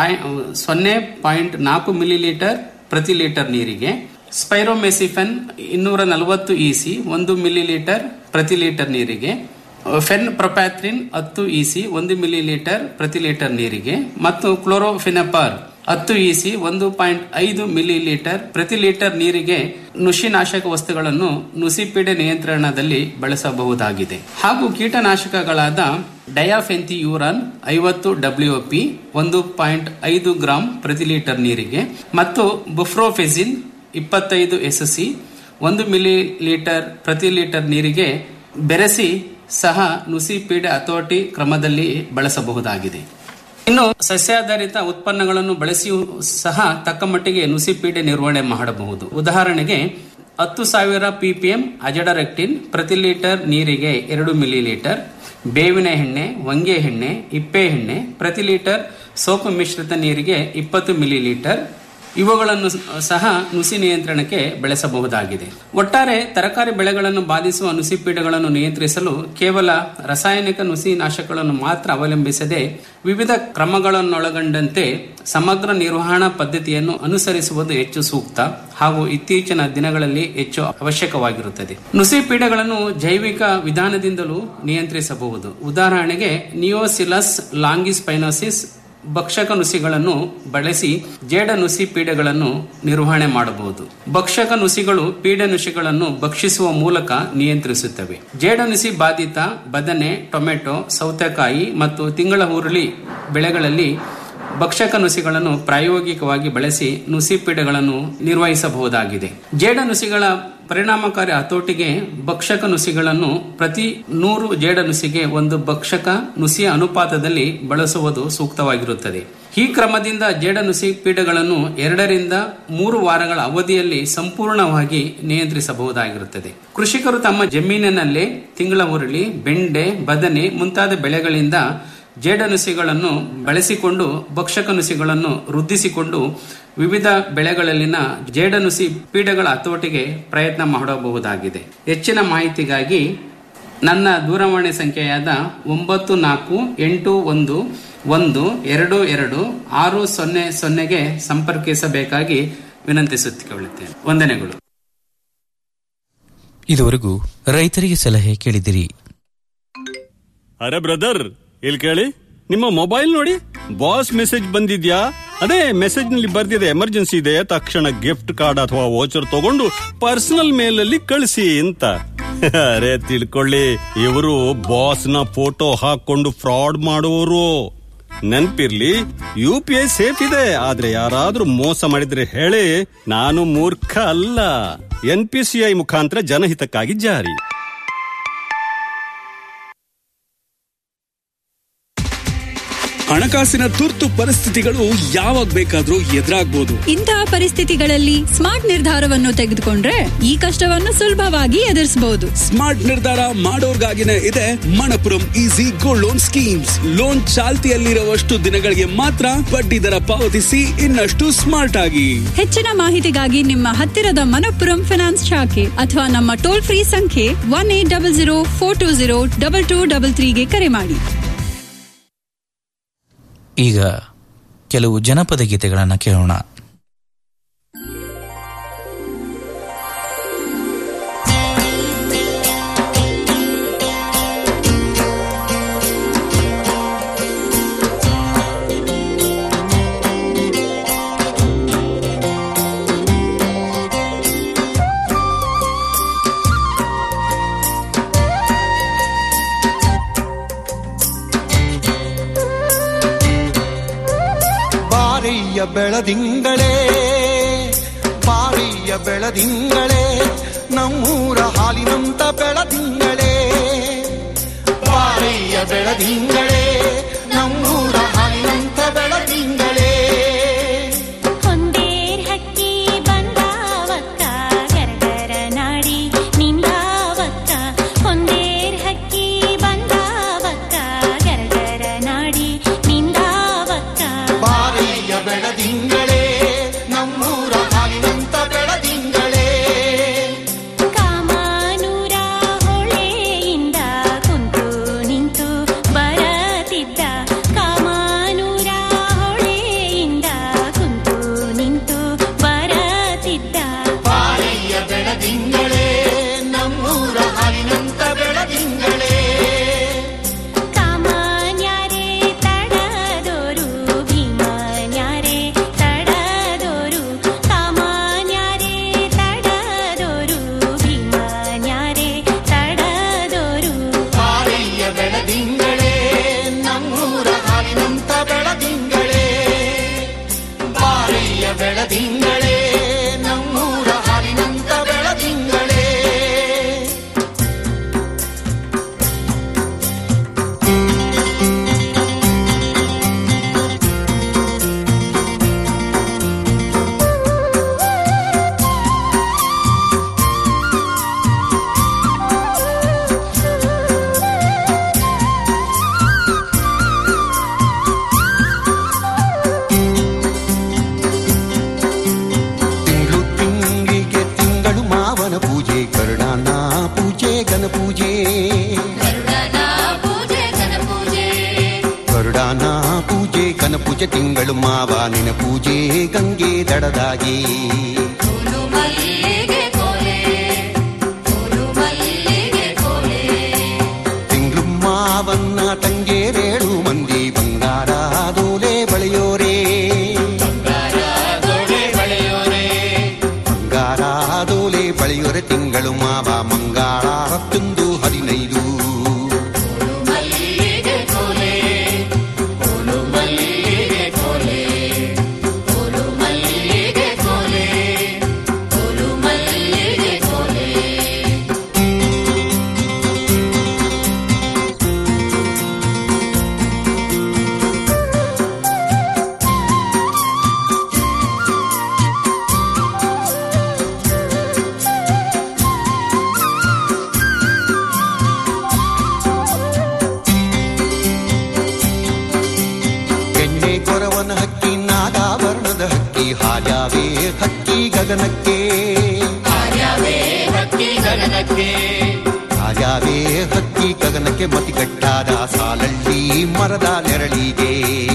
ಸೊನ್ನೆ ಪಾಯಿಂಟ್ ನಾಲ್ಕು ಮಿಲಿ ಲೀಟರ್ ಪ್ರತಿ ಲೀಟರ್ ನೀರಿಗೆ ಸ್ಪೈರೋಮೆಸಿಫೆನ್ ಇನ್ನೂರ ನಲವತ್ತು ಇಸಿ ಒಂದು ಮಿಲಿ ಲೀಟರ್ ಪ್ರತಿ ಲೀಟರ್ ನೀರಿಗೆ ಫೆನ್ ಪ್ರೊಪ್ಯಾಥ್ರಿನ್ ಹತ್ತು ಇಸಿ ಒಂದು ಮಿಲಿ ಲೀಟರ್ ಪ್ರತಿ ಲೀಟರ್ ನೀರಿಗೆ ಮತ್ತು ಕ್ಲೋರೋಫಿನಪಾರ್ ಹತ್ತು ಇಸಿ ಒಂದು ಪಾಯಿಂಟ್ ಐದು ಮಿಲಿ ಲೀಟರ್ ಪ್ರತಿ ಲೀಟರ್ ನೀರಿಗೆ ನುಸಿನಾಶಕ ವಸ್ತುಗಳನ್ನು ನುಸಿಪೀಡೆ ನಿಯಂತ್ರಣದಲ್ಲಿ ಬಳಸಬಹುದಾಗಿದೆ ಹಾಗೂ ಕೀಟನಾಶಕಗಳಾದ ಡಯಾಫೆಂಥಿಯೂರಾನ್ ಐವತ್ತು ಡಬ್ಲ್ಯೂಪಿ ಒಂದು ಪಾಯಿಂಟ್ ಐದು ಗ್ರಾಂ ಪ್ರತಿ ಲೀಟರ್ ನೀರಿಗೆ ಮತ್ತು ಬುಫ್ರೋಫೆಸಿನ್ ಇಪ್ಪತ್ತೈದು ಎಸ್ಎಸ್ಸಿ ಒಂದು ಮಿಲಿ ಲೀಟರ್ ಪ್ರತಿ ಲೀಟರ್ ನೀರಿಗೆ ಬೆರೆಸಿ ಸಹ ನುಸಿ ಪೀಡೆ ಹತೋಟಿ ಕ್ರಮದಲ್ಲಿ ಬಳಸಬಹುದಾಗಿದೆ ಇನ್ನು ಸಸ್ಯಾಧಾರಿತ ಉತ್ಪನ್ನಗಳನ್ನು ಬಳಸಿಯೂ ಸಹ ತಕ್ಕ ಮಟ್ಟಿಗೆ ನುಸಿ ಪೀಡೆ ನಿರ್ವಹಣೆ ಮಾಡಬಹುದು ಉದಾಹರಣೆಗೆ ಹತ್ತು ಸಾವಿರ ಪಿಪಿಎಂ ಅಜಡರೆಕ್ಟಿನ್ ಪ್ರತಿ ಲೀಟರ್ ನೀರಿಗೆ ಎರಡು ಮಿಲಿ ಲೀಟರ್ ಬೇವಿನ ಎಣ್ಣೆ ಹೊಂಗೆ ಎಣ್ಣೆ ಇಪ್ಪೆ ಎಣ್ಣೆ ಪ್ರತಿ ಲೀಟರ್ ಸೋಪು ಮಿಶ್ರಿತ ನೀರಿಗೆ ಇಪ್ಪತ್ತು ಮಿಲಿ ಲೀಟರ್ ಇವುಗಳನ್ನು ಸಹ ನುಸಿ ನಿಯಂತ್ರಣಕ್ಕೆ ಬೆಳೆಸಬಹುದಾಗಿದೆ ಒಟ್ಟಾರೆ ತರಕಾರಿ ಬೆಳೆಗಳನ್ನು ಬಾಧಿಸುವ ನುಸಿಪೀಡೆಗಳನ್ನು ನಿಯಂತ್ರಿಸಲು ಕೇವಲ ರಾಸಾಯನಿಕ ನುಸಿ ನಾಶಕಗಳನ್ನು ಮಾತ್ರ ಅವಲಂಬಿಸದೆ ವಿವಿಧ ಕ್ರಮಗಳನ್ನೊಳಗೊಂಡಂತೆ ಸಮಗ್ರ ನಿರ್ವಹಣಾ ಪದ್ಧತಿಯನ್ನು ಅನುಸರಿಸುವುದು ಹೆಚ್ಚು ಸೂಕ್ತ ಹಾಗೂ ಇತ್ತೀಚಿನ ದಿನಗಳಲ್ಲಿ ಹೆಚ್ಚು ಅವಶ್ಯಕವಾಗಿರುತ್ತದೆ ನುಸಿ ಪೀಡೆಗಳನ್ನು ಜೈವಿಕ ವಿಧಾನದಿಂದಲೂ ನಿಯಂತ್ರಿಸಬಹುದು ಉದಾಹರಣೆಗೆ ನಿಯೋಸಿಲಸ್ ಲಾಂಗಿಸ್ಪೈನೋಸಿಸ್ ಭಕ್ಷಕ ನುಸಿಗಳನ್ನು ಬಳಸಿ ಜೇಡ ನುಸಿ ಪೀಡೆಗಳನ್ನು ನಿರ್ವಹಣೆ ಮಾಡಬಹುದು ಭಕ್ಷಕ ನುಸಿಗಳು ಪೀಡೆ ನುಸಿಗಳನ್ನು ಭಕ್ಷಿಸುವ ಮೂಲಕ ನಿಯಂತ್ರಿಸುತ್ತವೆ ಜೇಡ ನುಸಿ ಬಾಧಿತ ಬದನೆ ಟೊಮೆಟೊ ಸೌತೆಕಾಯಿ ಮತ್ತು ತಿಂಗಳ ಹುರುಳಿ ಬೆಳೆಗಳಲ್ಲಿ ಭಕ್ಷಕ ನುಸಿಗಳನ್ನು ಪ್ರಾಯೋಗಿಕವಾಗಿ ಬಳಸಿ ನುಸಿಪೀಡೆಗಳನ್ನು ನಿರ್ವಹಿಸಬಹುದಾಗಿದೆ ಜೇಡ ನುಸಿಗಳ ಪರಿಣಾಮಕಾರಿ ಹತೋಟಿಗೆ ಭಕ್ಷಕ ನುಸಿಗಳನ್ನು ಪ್ರತಿ ನೂರು ಜೇಡ ನುಸಿಗೆ ಒಂದು ಭಕ್ಷಕ ನುಸಿಯ ಅನುಪಾತದಲ್ಲಿ ಬಳಸುವುದು ಸೂಕ್ತವಾಗಿರುತ್ತದೆ ಈ ಕ್ರಮದಿಂದ ಜೇಡ ನುಸಿ ಪೀಡೆಗಳನ್ನು ಎರಡರಿಂದ ಮೂರು ವಾರಗಳ ಅವಧಿಯಲ್ಲಿ ಸಂಪೂರ್ಣವಾಗಿ ನಿಯಂತ್ರಿಸಬಹುದಾಗಿರುತ್ತದೆ ಕೃಷಿಕರು ತಮ್ಮ ಜಮೀನಿನಲ್ಲೇ ತಿಂಗಳ ಉರುಳಿ ಬೆಂಡೆ ಬದನೆ ಮುಂತಾದ ಬೆಳೆಗಳಿಂದ ಜೇಡನುಸಿಗಳನ್ನು ಬಳಸಿಕೊಂಡು ಭಕ್ಷಕ ನುಸಿಗಳನ್ನು ವೃದ್ಧಿಸಿಕೊಂಡು ವಿವಿಧ ಬೆಳೆಗಳಲ್ಲಿನ ಜೇಡನುಸಿ ಪೀಡೆಗಳ ಹತೋಟಿಗೆ ಪ್ರಯತ್ನ ಮಾಡಬಹುದಾಗಿದೆ ಹೆಚ್ಚಿನ ಮಾಹಿತಿಗಾಗಿ ನನ್ನ ದೂರವಾಣಿ ಸಂಖ್ಯೆಯಾದ ಒಂಬತ್ತು ನಾಲ್ಕು ಎಂಟು ಒಂದು ಒಂದು ಎರಡು ಎರಡು ಆರು ಸೊನ್ನೆ ಸೊನ್ನೆಗೆ ಸಂಪರ್ಕಿಸಬೇಕಾಗಿ ವಿನಂತಿಸುತ್ತಿಕೊಳ್ಳುತ್ತೇನೆ ವಂದನೆಗಳು ಇದುವರೆಗೂ ರೈತರಿಗೆ ಸಲಹೆ ಕೇಳಿದಿರಿ ಅರೆ ಬ್ರದರ್ ಇಲ್ಲಿ ಕೇಳಿ ನಿಮ್ಮ ಮೊಬೈಲ್ ನೋಡಿ ಬಾಸ್ ಮೆಸೇಜ್ ಬಂದಿದ್ಯಾ ಅದೇ ಮೆಸೇಜ್ ನಲ್ಲಿ ಬರ್ದಿದೆ ಎಮರ್ಜೆನ್ಸಿ ಇದೆ ತಕ್ಷಣ ಗಿಫ್ಟ್ ಕಾರ್ಡ್ ಅಥವಾ ವೋಚರ್ ತಗೊಂಡು ಪರ್ಸನಲ್ ಮೇಲ್ ಅಲ್ಲಿ ಕಳಿಸಿ ಅಂತ ಅರೆ ತಿಳ್ಕೊಳ್ಳಿ ಇವರು ಬಾಸ್ ನ ಫೋಟೋ ಹಾಕೊಂಡು ಫ್ರಾಡ್ ಮಾಡುವವರು ನೆನ್ಪಿರ್ಲಿ ಯು ಪಿ ಐ ಸೇಫ್ ಇದೆ ಆದ್ರೆ ಯಾರಾದ್ರೂ ಮೋಸ ಮಾಡಿದ್ರೆ ಹೇಳಿ ನಾನು ಮೂರ್ಖ ಅಲ್ಲ ಎನ್ ಪಿ ಸಿ ಐ ಮುಖಾಂತರ ಜನಹಿತಕ್ಕಾಗಿ ಜಾರಿ ಹಣಕಾಸಿನ ತುರ್ತು ಪರಿಸ್ಥಿತಿಗಳು ಯಾವಾಗ ಬೇಕಾದ್ರೂ ಎದುರಾಗ್ಬೋದು ಇಂತಹ ಪರಿಸ್ಥಿತಿಗಳಲ್ಲಿ ಸ್ಮಾರ್ಟ್ ನಿರ್ಧಾರವನ್ನು ತೆಗೆದುಕೊಂಡ್ರೆ ಈ ಕಷ್ಟವನ್ನು ಸುಲಭವಾಗಿ ಎದುರಿಸಬಹುದು ಸ್ಮಾರ್ಟ್ ನಿರ್ಧಾರ ಮಾಡೋರ್ಗಾಗಿನೇ ಇದೆ Manappuram easy gold loan schemes loan ಚಾಲ್ತಿಯಲ್ಲಿರುವಷ್ಟು ದಿನಗಳಿಗೆ ಮಾತ್ರ ಬಡ್ಡಿ ದರ ಪಾವತಿಸಿ ಇನ್ನಷ್ಟು ಸ್ಮಾರ್ಟ್ ಆಗಿ ಹೆಚ್ಚಿನ ಮಾಹಿತಿಗಾಗಿ ನಿಮ್ಮ ಹತ್ತಿರದ ಮನಪ್ಪುರಂ ಫಿನಾನ್ಸ್ ಶಾಖೆ ಅಥವಾ ನಮ್ಮ ಟೋಲ್ ಫ್ರೀ ಸಂಖ್ಯೆ one eight double zero four two zero double two double ತ್ರೀಗೆ ಕರೆ ಮಾಡಿ ಈಗ ಕೆಲವು ಜನಪದ ಗೀತೆಗಳನ್ನು ಕೇಳೋಣ ಬಾರಿಯ ಬೆಳದಿಂಗಳೇ ಬಾರಿಯ ಬೆಳದಿಂಗಳೇ ನಮ್ಮೂರ ಹಾಲಿನಂತ ಬೆಳದಿಂಗಳೇ ಬಾರಿಯ ಬೆಳದಿಂಗಳೇ ನಮ್ಮೂರ ಹಾಲಿನಂತ ಬೆಳದಿಂಗಳೇ ಹೊಂದೇರ್ ಹಕ್ಕಿ ಬಂದಾವಕ್ಕ ಗರಗರ ನಾಡಿ ನಿಂದಾವಕ್ಕ ಹೊಂದೇರ್ ಹಕ್ಕಿ ಬಂದಾವಕ್ಕ ಗರಗರ ನಾಡಿ ನಿಂದಾವಕ್ಕ ಬಾರಿಯ ಬೆಳದಿಂಗಳೇ ನಮ್ಮೂರ ಹಾಲಿನಂತ ಬೆಳದಿಂಗಳೇ ಕಾಮಾನೂರ ಹೊಳೆಯಿಂದ ಕುಂತು ನಿಂತು ಬರತಿದ್ದ ಕಾಮಾನೂರ ಹೊಳೆಯಿಂದ ಕುಂತು ನಿಂತು ಬರತಿದ್ದ ಬಾರಿಯ ಬೆಳದಿಂಗಳೇ ನಮ್ಮೂರ ಹಾಲಿನಂತ ಬೆಳದಿಂಗಳೇ ಕಾಮಾನ್ಯಾರೆ ತಡದೋರು ಭೀಮಾನ್ಯಾರೆ ತಡದೋರು ಕಾಮಾನ್ಯಾರೆ ತಡದೋರು ಭೀಮಾನ್ಯಾರೆ ತಡದೋರು ಬಾರಿಯ ಬೆಳದಿಂಗಳೇ ನಮ್ಮೂರ ಹಾಲಿನಂತ ಬೆಳದಿಂಗಳೇ ಬಾರಿಯ ಬೆಳದಿಂಗಳೇ ನಮ್ಮೂರ ಹಾಲಿನಂತ ಬೆಳದಿಂಗಳೇ ತಿಂಗಳು ತಿಂಗಳಿಗೆ ತಿಂಗಳು ಮಾವನ ಪೂಜೆ ಕರುಣಾನ ಪೂಜೆ ಗಣ ಪೂಜೆ ಕರುಡಾನ ಪೂಜೆ ಕನ ಪೂಜೆ ತಿಂಗಳು ಮಾವನಿನ ಪೂಜೆ ಗಂಗೆ ದಡದಾಗಿ ತಿಂಗಳು ಮಾವನ್ನ ತಂಗೇರೇಳು ಮಂದಿ ಬಂಗಾರ ದೋಲೆ ಬಳೆಯೋರೇ ಬಂಗಾರ ದೋಲೆ ಬಳೆಯೋರೆ ತಿಂಗಳು ಮಾವ ಮಂಗಾಳ ಹತ್ತೊಂದು ಹದಿನೈದು ಗಗನಕ್ಕೆ ರಾಜಾವೇ ಹಕ್ಕಿ ಗಗನಕ್ಕೆ ಮತಿಗಟ್ಟಾದ ಸಾಲಲ್ಲಿ ಮರದ ನೆರಳಿಗೆ